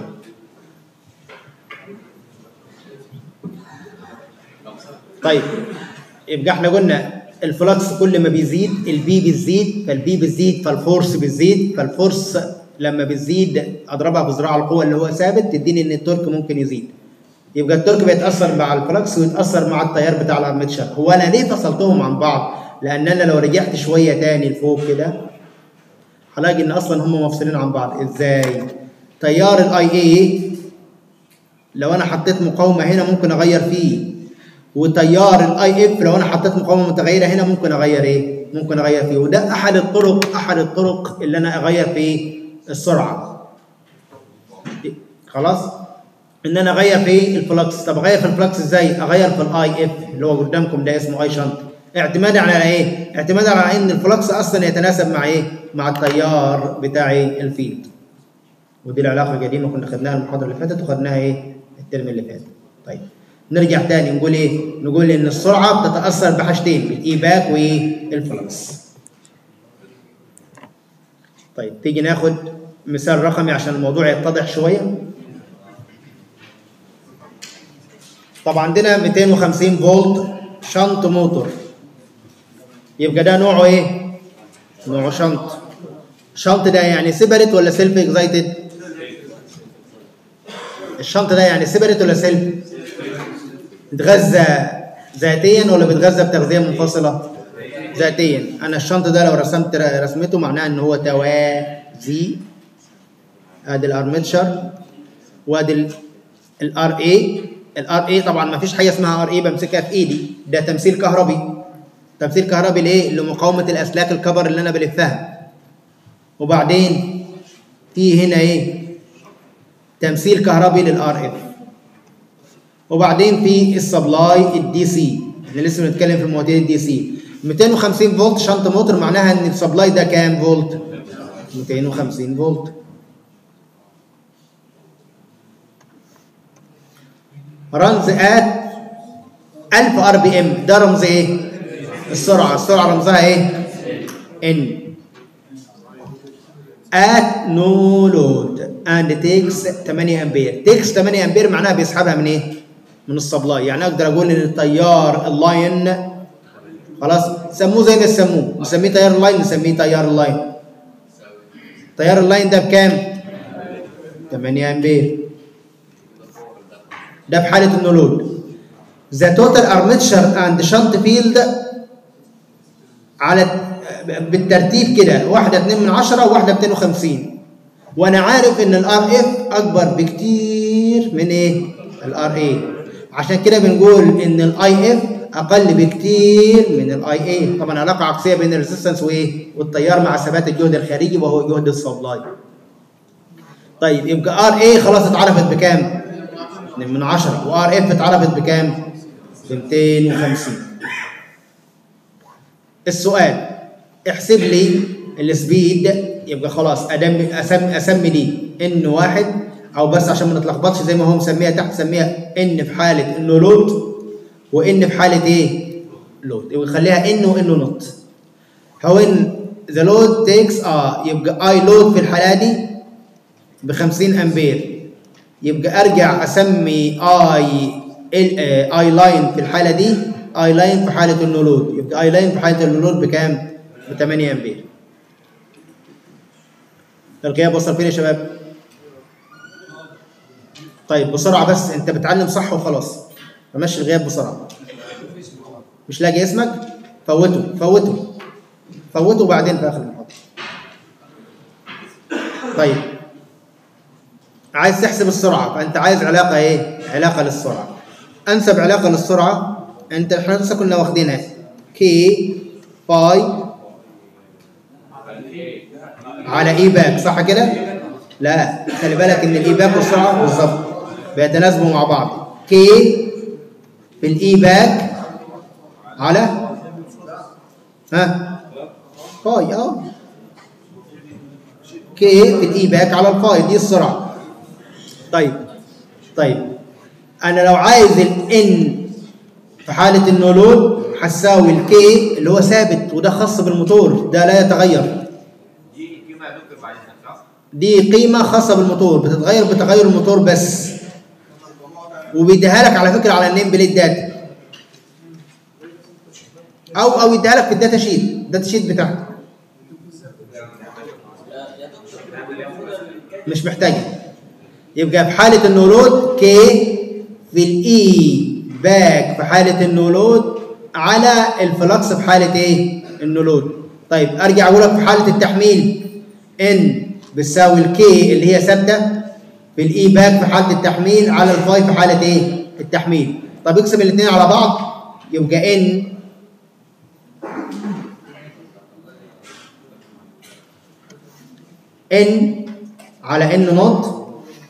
[SPEAKER 1] طيب يبقى احنا قلنا الفلكس كل ما بيزيد البي بتزيد فالبي بتزيد فالفورس بتزيد فالفورس لما بتزيد اضربها بذراع القوه اللي هو ثابت تديني ان التورك ممكن يزيد يبقى التورك بيتاثر مع الفلكس ويتاثر مع التيار بتاع الارمتشر هو انا ليه فصلتهم عن بعض لان انا لو رجعت شويه تاني لفوق كده هلاقي ان اصلا هم مفصولين عن بعض ازاي تيار الاي اي لو انا حطيت مقاومه هنا ممكن اغير فيه وتيار الاي اف لو انا حطيت مقاومه متغيره هنا ممكن اغير ايه ممكن اغير فيه وده احد الطرق احد الطرق اللي انا اغير فيه السرعه خلاص ان انا اغير في الفلكس طب اغير في الفلكس ازاي اغير في الاي اف اللي هو قدامكم ده اسمه اي شنط اعتمادا على ايه اعتمادا على ان الفلكس اصلا يتناسب مع ايه مع التيار بتاع إيه؟ الفيلد ودي العلاقه قديمه كنا خدناها المحاضره اللي فاتت وخدناها ايه الترم اللي فات طيب نرجع تاني نقول ايه نقول ان السرعه بتتاثر بحاجتين بالايباك والفلكس طيب تيجي ناخد مثال رقمي عشان الموضوع يتضح شويه طبعا عندنا 250 فولت شنط موتور يبقى ده نوعه ايه نوعه شنط شنط ده يعني سيبريت ولا سيلف اكزايتد الشنط ده يعني سيبريت ولا سيلف بيتغذى ذاتيا ولا بيتغذى بتغذيه منفصله ذاتيا انا الشنط ده لو رسمت رسمته معناه ان هو توازي ادي الارمتشر وادي الار اي الار اي طبعا ما فيش حاجه اسمها ار اي بمسكها في ايدي ده تمثيل كهربي تمثيل كهربي لايه لمقاومه الاسلاك الكبر اللي انا بلفها وبعدين في هنا ايه تمثيل كهربي للار اف وبعدين في السبلاي الدي سي احنا لسه بنتكلم في مواتير الدي سي 250 فولت شنط موتور معناها ان السبلاي ده كام فولت 250 فولت رمز ات 1000 ار بي ام ده رمز ايه السرعه السرعه رمزها ايه ان ات نو لود and takes 8 امبير takes 8 امبير معناها بيسحبها من ايه من السبلاي يعني اقدر اقول ان التيار اللاين خلاص سموه زي ما سموه نسميه تيار اللاين نسميه تيار اللاين تيار اللاين ده بكام 8 امبير ده في حاله النو لود ذا توتال ارمتشر اند شنت فيلد على بالترتيب كده واحده 2 من 10 وواحده 250 وانا عارف ان الار اف اكبر بكتير من ايه الار اي عشان كده بنقول ان الاي اف اقل بكتير من الاي اي طبعا علاقه عكسيه بين الريزيستنس وايه والتيار مع ثبات الجهد الخارجي وهو جهد السبلاي طيب يبقى ار اي خلاص اتعرفت بكام 2 من 10 وار اف اتعرفت بكام ب 250 السؤال احسب لي السبيد يبقى خلاص ادم اسمي اسمي دي ان واحد او بس عشان ما نتلخبطش زي ما هو مسميها تحت سميها ان في حاله انه لود وان في حاله ايه؟ لود يبقى خليها ان وان نوت هو ان ذا لود تيكس اه يبقى اي لود في الحاله دي ب 50 امبير يبقى ارجع اسمي اي اي لاين في الحاله دي اي لاين في حاله انه لود يبقى اي لاين في حاله انه لود بكام؟ ب 8 امبير الغياب وصل فين يا شباب؟ طيب بسرعه بس انت بتعلم صح وخلاص فمشي الغياب بسرعه مش لاقي اسمك فوته فوته فوته بعدين في اخر المحاضره طيب عايز تحسب السرعه فانت عايز علاقه ايه علاقه للسرعه انسب علاقه للسرعه انت احنا لسه كنا واخدينها كي باي على اي باك صح كده لا خلي بالك ان الاي باك والسرعه بالظبط بيتناسبوا مع بعض كي في الاي باك على ها فاي اه كي في الاي باك على الفاي دي السرعه طيب طيب انا لو عايز الان في حاله انه لود هتساوي الكي اللي هو ثابت وده خاص بالموتور ده لا يتغير
[SPEAKER 3] دي قيمه يا دكتور بعد اذنك صح؟
[SPEAKER 1] دي قيمه خاصه بالموتور بتتغير بتغير الموتور بس وبيديها لك على فكره على النيم بليت داتا او او يديها لك في الداتا شيت الداتا شيت بتاعتك مش محتاجه يبقى في حاله النو لود كي في الاي باك في حاله النو لود على الفلكس في حاله ايه النو لود طيب ارجع اقول لك في حاله التحميل ان بتساوي الكي اللي هي ثابته في الاي باك في حاله التحميل على الفاي في حاله ايه التحميل طب اقسم الاثنين على بعض يبقى ان ان على ان نوت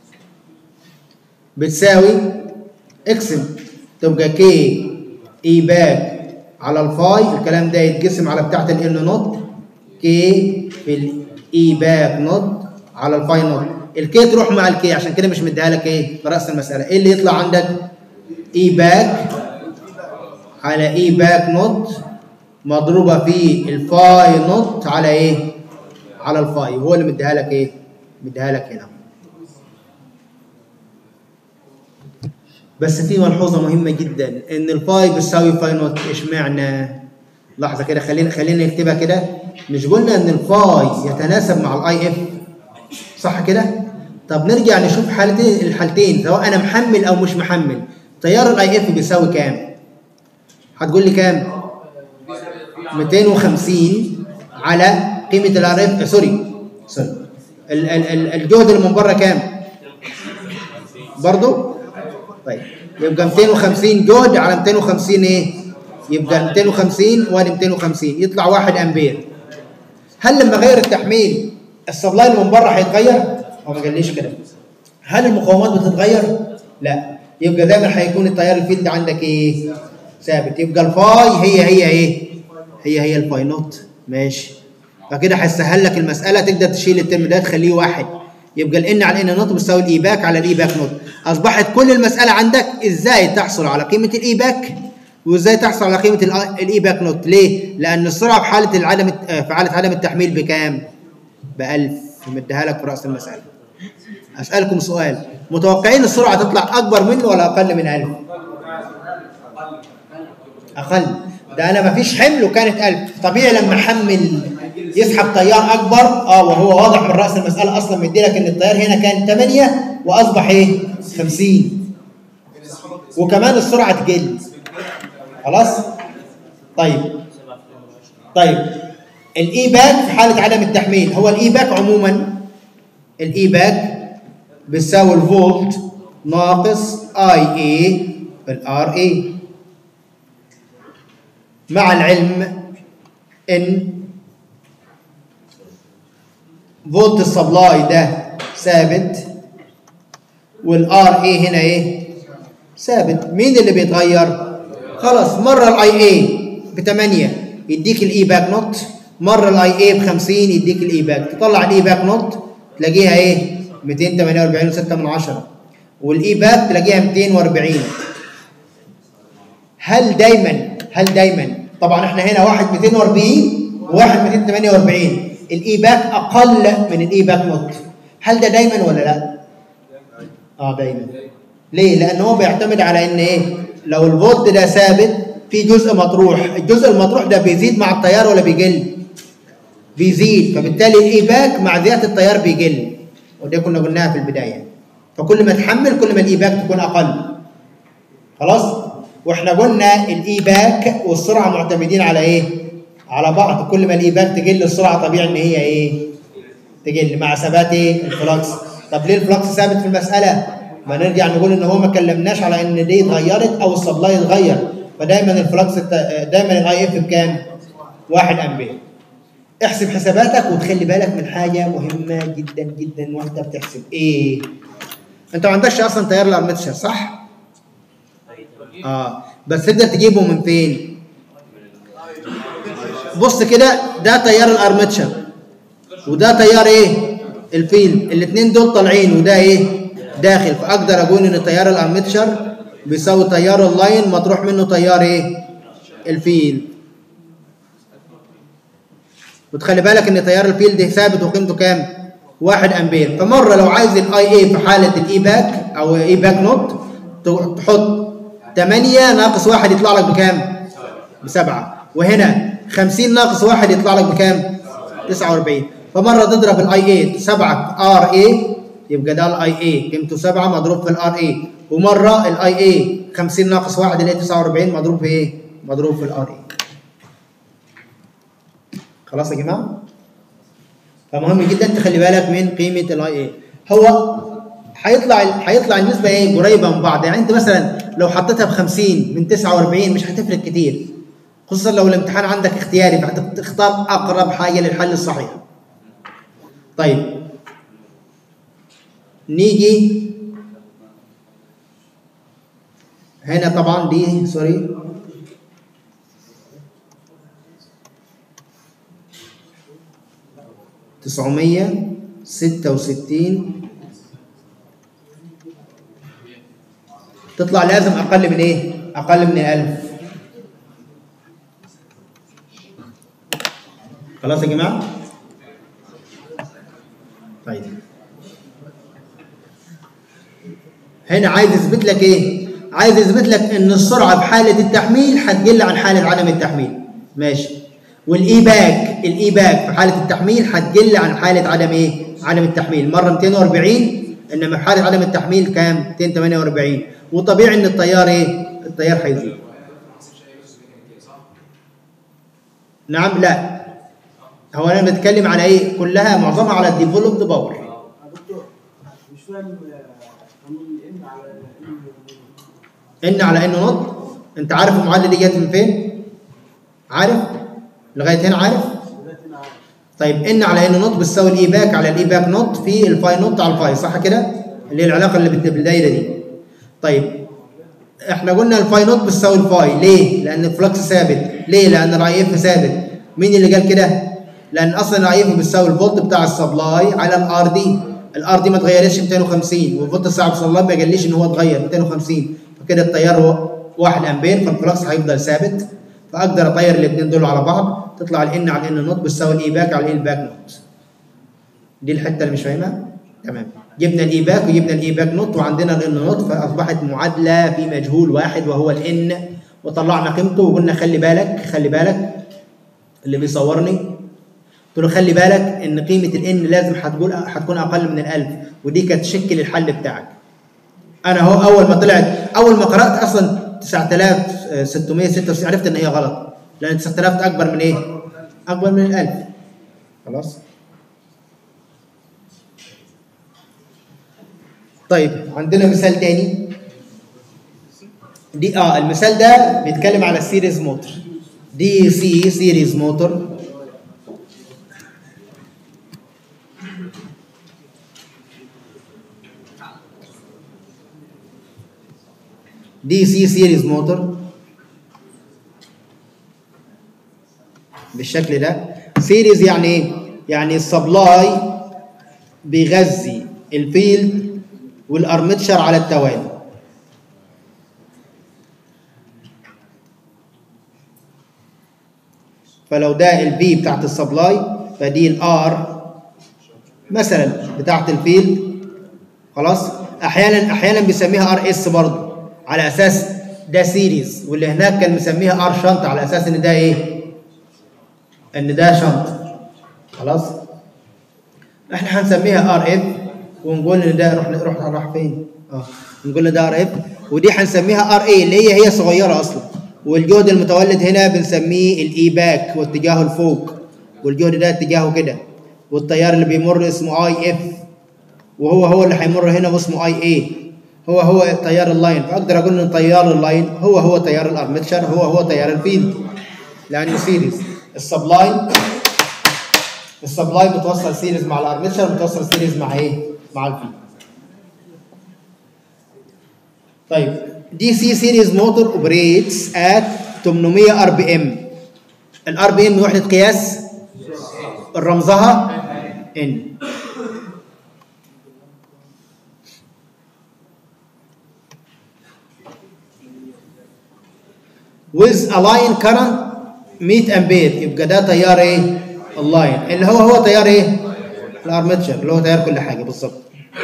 [SPEAKER 1] بتساوي اقسم تبقى كي اي باك على الفاي الكلام ده يتقسم على بتاعه الان نوت كي في الاي باك نوت على الفاي نوت الكي تروح مع الكي عشان كده مش مديها لك ايه في راس المساله ايه اللي يطلع عندك اي باك على اي باك نوت مضروبه في الفاي نوت على ايه على الفاي هو اللي مديها لك ايه مديها لك هنا بس في ملحوظه مهمه جدا ان الفاي بتساوي فاي نوت اشمعنى لحظه كده خلينا خلينا نكتبها كده مش قلنا ان الفاي يتناسب مع الاي اف صح كده طب نرجع نشوف حالتين الحالتين سواء انا محمل او مش محمل تيار الاي اف بيساوي كام هتقول لي كام 250 على قيمه الار اف سوري سوري ال- ال- ال- الجهد اللي من بره كام برضو طيب يبقى 250 جهد على 250 ايه يبقى 250 وادي 250 يطلع 1 امبير هل لما اغير التحميل السبلاي اللي من بره هيتغير هو ما قاليش كده هل المقاومات بتتغير لا يبقى دايما هيكون التيار الفيلد عندك ايه ثابت يبقى الفاي هي هي ايه هي هي الفاي نوت ماشي فكده هيسهل لك المساله تقدر تشيل الترم ده تخليه واحد يبقى الان على الان نوت بتساوي الاي باك على الاي باك نوت اصبحت كل المساله عندك ازاي تحصل على قيمه الاي باك وازاي تحصل على قيمه الاي باك نوت ليه لان السرعه في حاله العدم في حاله عدم التحميل بكام ب 1000 مديها لك في راس المساله اسالكم سؤال متوقعين السرعه تطلع اكبر منه ولا اقل من 1000 اقل ده انا مفيش حمل وكانت 1000 طبيعي لما احمل يسحب تيار اكبر اه وهو واضح من راس المساله اصلا مدي لك ان التيار هنا كان 8 واصبح ايه 50 وكمان السرعه تقل خلاص طيب طيب الاي باك في حاله عدم التحميل هو الاي باك عموما الاي باك بيساوي الفولت ناقص اي اي في الار اي مع العلم ان فولت السبلاي ده ثابت والار اي هنا ايه ثابت مين اللي بيتغير خلاص مره الاي اي ب 8 يديك الاي باك نوت مره الاي اي ب 50 يديك الاي باك تطلع الاي باك نوت تلاقيها ايه 248 و6 من 10 والاي باك تلاقيها 240 هل دايما هل دايما طبعا احنا هنا واحد 240 وواحد 248 الاي باك اقل من الاي باك نوت هل ده دايما ولا لا؟ اه دايما ليه؟ لان هو بيعتمد على ان ايه؟ لو الفولت ده ثابت في جزء مطروح الجزء المطروح ده بيزيد مع التيار ولا بيقل؟ بيزيد فبالتالي الاي باك مع زياده التيار بيقل وده كنا قلناها في البدايه فكل ما تحمل كل ما الاي باك تكون اقل خلاص واحنا قلنا الاي باك والسرعه معتمدين على ايه على بعض كل ما الاي باك تقل السرعه طبيعي ان هي ايه تقل مع ثبات ايه الفلكس طب ليه الفلكس ثابت في المساله ما نرجع نقول ان هو ما كلمناش على ان دي اتغيرت او السبلاي اتغير فدايما الفلكس الت- دايما الاي اف بكام 1 امبير احسب حساباتك وتخلي بالك من حاجه مهمه جدا جدا وانت بتحسب ايه انت ما عندكش اصلا تيار الارمتشر صح اه بس تقدر تجيبه من فين بص كده ده تيار الارمتشر وده تيار ايه الفيل الاثنين دول طالعين وده ايه داخل فاقدر اقول ان تيار الارمتشر بيساوي تيار اللاين مطروح منه تيار ايه الفيل وتخلي بالك ان تيار الفيل ده ثابت وقيمته كام 1 امبير فمره لو عايز الاي اي في حاله الاي باك او اي باك نوت تحط 8 ناقص 1 يطلع لك بكام بسبعة وهنا 50 ناقص 1 يطلع لك بكام 49 فمره تضرب الاي اي 7 ار اي يبقى ده الاي اي قيمته 7 مضروب في الار اي ومره الاي اي 50 ناقص 1 اللي هي 49 مضروب في ايه مضروب في الار اي خلاص يا جماعه فمهم جدا تخلي بالك من قيمه الاي اي هو هيطلع هيطلع النسبه ايه قريبه من بعض يعني انت مثلا لو حطيتها ب 50 من 49 مش هتفرق كتير خصوصا لو الامتحان عندك اختياري فهتختار اقرب حاجه للحل الصحيح طيب نيجي هنا طبعا دي سوري تسعمية ستة وستين تطلع لازم أقل من إيه؟ أقل من الألف خلاص يا جماعة؟ طيب هنا عايز يثبت لك إيه؟ عايز يثبت لك إن السرعة في حالة التحميل هتقل عن حالة عدم التحميل ماشي والاي باك الاي باك في حاله التحميل هتقل عن حاله عدم ايه؟ عدم التحميل مره 240 انما في حاله عدم التحميل كام؟ 248 وطبيعي ان التيار ايه؟ التيار هيزيد. نعم لا هو انا بتكلم على ايه؟ كلها معظمها على الديفلوبد باور
[SPEAKER 2] يا دكتور مش فاهم آه، قانون ان على ان
[SPEAKER 1] ان على انه نط انت عارف المعادله دي جت من فين؟ عارف؟ لغايه هنا عارف؟
[SPEAKER 2] بدات انا عارف
[SPEAKER 1] طيب ان على ان نوت بتساوي الاي باك على الاي باك نوت في الفاي نوت على الفاي صح كده؟ اللي هي العلاقه اللي بت- بالدايره دي. طيب احنا قلنا الفاي نوت بتساوي الفاي ليه؟ لان الفلكس ثابت، ليه؟ لان الاي اف ثابت. مين اللي قال كده؟ لان اصلا الاي اف بتساوي الفولت بتاع السبلاي على الار دي. الار دي ما اتغيرتش 250 والفولت بتاع السبلاي ما قاليش ان هو اتغير 250 فكده التيار هو 1 امبير فالفلكس هيفضل ثابت فاقدر اطير الاثنين دول على بعض تطلع الان على الان نوت بتساوي الاي باك على الاي باك نوت دي الحته اللي مش فاهمها تمام جبنا الايباك وجبنا الايباك نوت وعندنا الان نوت فاصبحت معادله في مجهول واحد وهو الان وطلعنا قيمته وقلنا خلي بالك خلي بالك اللي بيصورني قلت له خلي بالك ان قيمه الان لازم هتقول هتكون اقل من الالف ودي كانت تشكل الحل بتاعك انا هو اول ما طلعت اول ما قرات اصلا 9696 عرفت ان هي غلط لان 9000 اكبر من ايه؟ اكبر من الالف خلاص طيب عندنا مثال تاني دي اه المثال ده بيتكلم على السيريز موتور دي سي سيريز موتور دي سي سيريز موتور بالشكل ده سيريز يعني ايه يعني السبلاي بيغذي الفيلد والارمتشر على التوالي فلو ده الفي بتاعت السبلاي فدي الار مثلا بتاعت الفيلد خلاص احيانا احيانا بيسميها ار اس برضه على اساس ده سيريز واللي هناك كان مسميها ار شنط على اساس ان ده ايه ان ده شنط خلاص احنا هنسميها ار اف ونقول ان ده روح روح راح فين اه نقول ان ده ار اف ودي هنسميها ار اي اللي هي هي صغيره اصلا والجهد المتولد هنا بنسميه الاي باك واتجاهه لفوق والجهد ده اتجاهه كده والتيار اللي بيمر اسمه اي اف وهو هو اللي هيمر هنا واسمه اي اي هو هو تيار اللاين فاقدر اقول ان تيار اللاين هو هو تيار الارمتشر هو هو تيار الفيلد لانه سيريز السبلاي السبلاي متوصل سيريز مع الارمتشر متوصل سيريز مع ايه؟ مع الفيلد طيب دي سي سيريز موتور اوبريتس ات 800 ار بي ام الار بي ام وحده قياس رمزها ان with a line current 100 امبير يبقى ده تيار ايه؟ اللاين اللي هو هو تيار ايه؟ الارمتشر اللي هو تيار كل حاجه بالظبط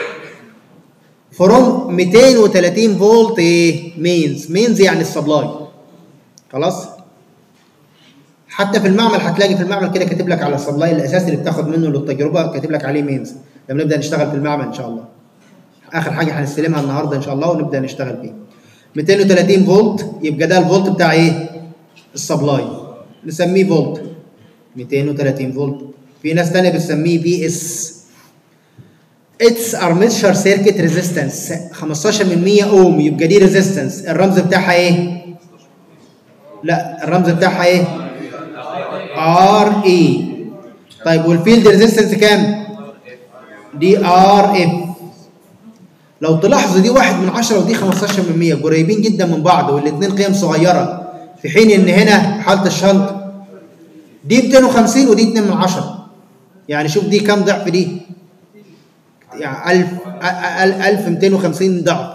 [SPEAKER 1] فروم 230 فولت ايه؟ مينز مينز يعني السبلاي خلاص؟ حتى في المعمل هتلاقي في المعمل كده كاتب لك على السبلاي الاساسي اللي بتاخد منه للتجربه كاتب لك عليه مينز لما نبدا نشتغل في المعمل ان شاء الله اخر حاجه هنستلمها النهارده ان شاء الله ونبدا نشتغل بيه 230 فولت يبقى ده الفولت بتاع ايه؟ السبلاي نسميه فولت 230 فولت في ناس تانية بتسميه بي اس اتس ارمتشر سيركت ريزيستنس 15 من 100 اوم يبقى دي ريزيستنس الرمز بتاعها ايه؟ لا الرمز بتاعها ايه؟ ار اي طيب والفيلد ريزيستنس كام؟ دي ار اف لو تلاحظوا دي واحد من عشرة ودي 15 من 100 قريبين جدا من بعض والاثنين قيم صغيرة في حين ان هنا حالة الشنط دي 250 ودي 2 من 10 يعني شوف دي كم ضعف دي يعني 1000 1250 ضعف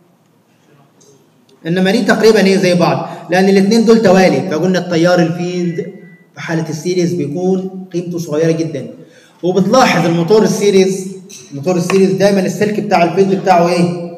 [SPEAKER 1] انما دي تقريبا هي زي بعض لان الاثنين دول توالي فقلنا التيار الفيلد في حالة السيريز بيكون قيمته صغيرة جدا وبتلاحظ الموتور السيريز الموتور السيريز دايما السلك بتاع الفيلد بتاعه ايه؟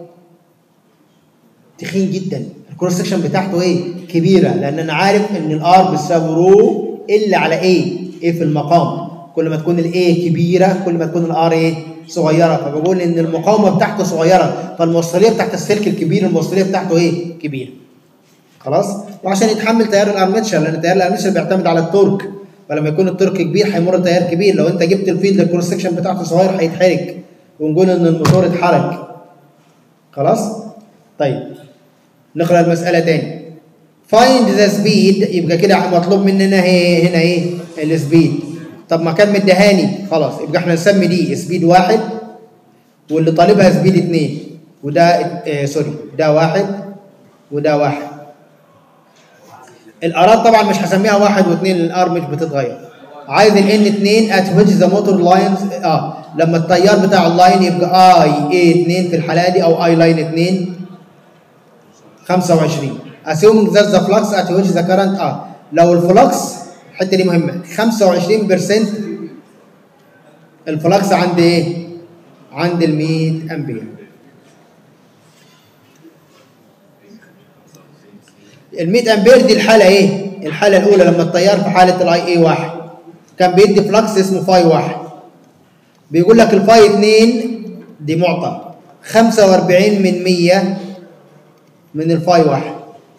[SPEAKER 1] تخين جدا الكروس سكشن بتاعته ايه؟ كبيره لان انا عارف ان الار بتساوي رو ال على ايه؟ ايه في المقام كل ما تكون الايه كبيره كل ما تكون الار ايه؟ صغيره فبقول ان المقاومه بتاعته صغيره فالموصليه بتاعت السلك الكبير الموصليه بتاعته ايه؟ كبيره خلاص؟ وعشان يتحمل تيار الارمتشر لان تيار الارمتشر بيعتمد على التورك فلما يكون التورك كبير هيمر تيار كبير لو انت جبت الفيلد الكروس سكشن بتاعته صغير هيتحرك ونقول ان الموتور اتحرك خلاص طيب نقرا المساله تاني find the speed يبقى كده مطلوب مننا هي هنا ايه السبيد طب ما كان مديهاني خلاص يبقى احنا نسمي دي سبيد واحد واللي طالبها سبيد اتنين وده اه سوري ده واحد وده واحد الارات طبعا مش هسميها واحد واثنين الار مش بتتغير عايز الان 2 ات which ذا موتور لاينز اه لما التيار بتاع اللاين يبقى اي اي 2 في الحاله دي او اي لاين 2 25 assuming that the flux at which the current اه لو الفلكس الحته دي مهمه 25% الفلكس عند ايه؟ عند ال 100 امبير ال 100 امبير دي الحاله ايه الحاله الاولى لما التيار في حاله الاي اي واحد كان بيدي فلكس اسمه فاي واحد بيقول لك الفاي 2 دي معطى 45 من 100 من الفاي واحد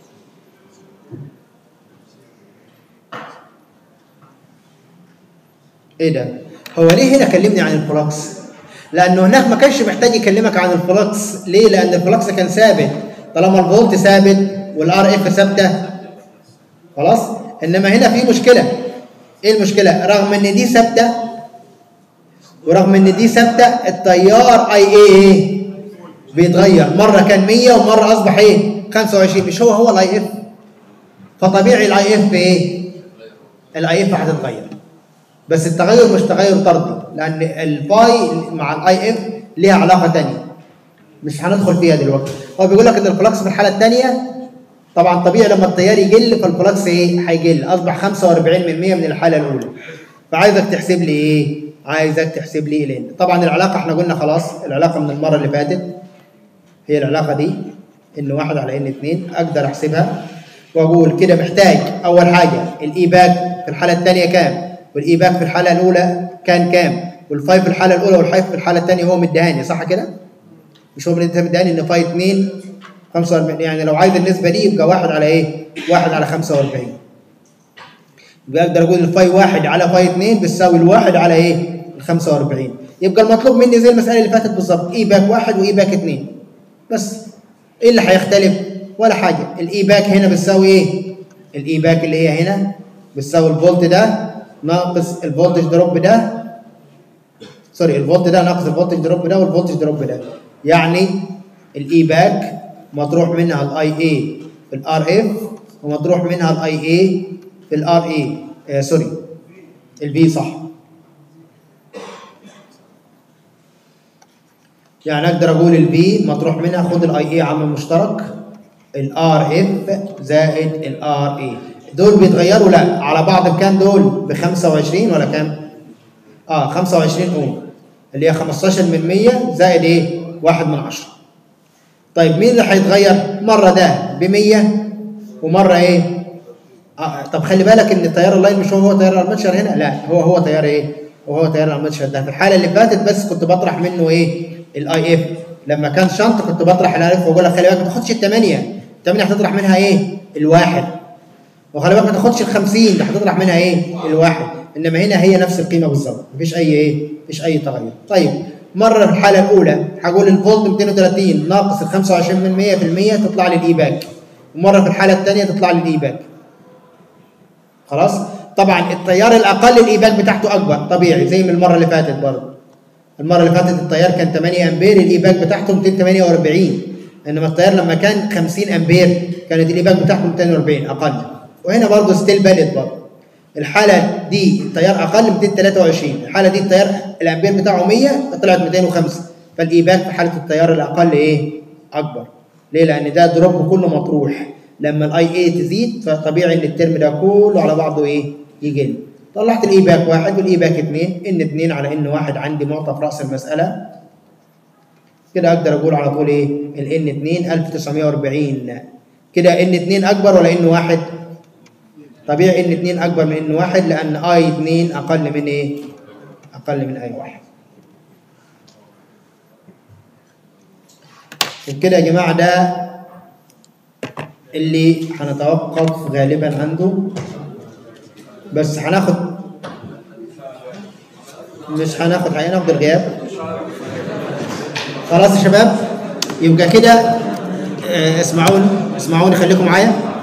[SPEAKER 1] ايه ده هو ليه هنا كلمني عن الفلكس لانه هناك ما كانش محتاج يكلمك عن الفلكس ليه لان الفلكس كان ثابت طالما الفولت ثابت والار اف ثابته خلاص انما هنا في مشكله ايه المشكله رغم ان دي ثابته ورغم ان دي ثابته التيار اي ايه بيتغير مره كان 100 ومره اصبح ايه 25 مش هو هو الاي اف فطبيعي الاي اف ايه الاي اف هتتغير بس التغير مش تغير طردي لان الباي مع الاي اف ليها علاقه ثانيه مش هندخل فيها دلوقتي هو بيقول لك ان الفلكس في الحاله الثانيه طبعا طبيعي لما التيار يقل فالفلكس ايه هيقل اصبح 45 من 100 من الحاله الاولى فعايزك تحسب لي ايه عايزك تحسب لي لين طبعا العلاقه احنا قلنا خلاص العلاقه من المره اللي فاتت هي العلاقه دي ان واحد على ان 2 اقدر احسبها واقول كده محتاج اول حاجه الاي باك في الحاله الثانيه كام والاي باك في الحاله الاولى كان كام والفاي في الحاله الاولى والفاي في الحاله الثانيه هو مديهاني صح كده مش هو مديهاني ان فاي 2 45 يعني لو عايز النسبه دي يبقى واحد على ايه واحد على 45 يبقى اقدر اقول الفاي واحد على فاي 2 بتساوي الواحد على ايه ال 45 يبقى المطلوب مني زي المساله اللي فاتت بالظبط اي باك واحد واي باك 2 بس ايه اللي هيختلف ولا حاجه الاي باك هنا بتساوي ايه الاي باك اللي هي هنا بتساوي الفولت ده ناقص الفولتج دروب ده سوري الفولت ده ناقص الفولتج دروب ده والفولتج دروب ده يعني الاي باك مطروح منها الاي اي في الار اف ومطروح منها الاي اي في الار اي آه سوري البي صح يعني اقدر اقول البي مطروح منها خد الاي اي عامل مشترك الار اف زائد الار اي دول بيتغيروا لا على بعض بكام دول ب 25 ولا كام اه 25 اوم اللي هي 15 من 100 زائد ايه 1 من 10 طيب مين اللي هيتغير مره ده ب 100 ومره ايه آه طب خلي بالك ان تيار اللاين مش هو هو تيار الارمتشر هنا لا هو هو تيار ايه هو هو تيار الارمتشر ده في الحاله اللي فاتت بس كنت بطرح منه ايه الاي اف لما كان شنط كنت بطرح الاي اف واقول لك خلي بالك ما تاخدش الثمانيه الثمانيه هتطرح منها ايه الواحد وخلي بالك ما تاخدش ال 50 ده هتطرح منها ايه الواحد انما هنا هي نفس القيمه بالظبط مفيش اي ايه مفيش اي تغير طيب مره في الحاله الاولى هقول الفولت 230 ناقص ال 25 من 100% تطلع لي الاي باك ومره في الحاله الثانيه تطلع لي الاي باك خلاص طبعا التيار الاقل الاي باك بتاعته اكبر طبيعي زي من المره اللي فاتت برضه المره اللي فاتت التيار كان 8 امبير الاي باك بتاعته 248 انما التيار لما كان 50 امبير كانت الاي باك بتاعته 240 اقل وهنا برضه ستيل باليد برضه الحاله دي التيار اقل 223 الحاله دي التيار الامبير بتاعه 100 طلعت 205 فالايباك في حاله التيار الاقل ايه اكبر ليه لان ده دروب كله مطروح لما الاي اي تزيد فطبيعي ان الترم ده كله على بعضه ايه يقل طلعت الايباك واحد والايباك اثنين ان اثنين على ان واحد عندي معطى في راس المساله كده اقدر اقول على طول ايه الان 2 1940 كده ان 2 اكبر ولا ان واحد طبيعي ان 2 اكبر من ان واحد لان اي 2 اقل من ايه اقل من اي واحد وبكده يا جماعه ده اللي هنتوقف غالبا عنده بس هناخد مش هناخد هناخد الغياب خلاص يا شباب يبقى كده آه، اسمعوني اسمعوني خليكم معايا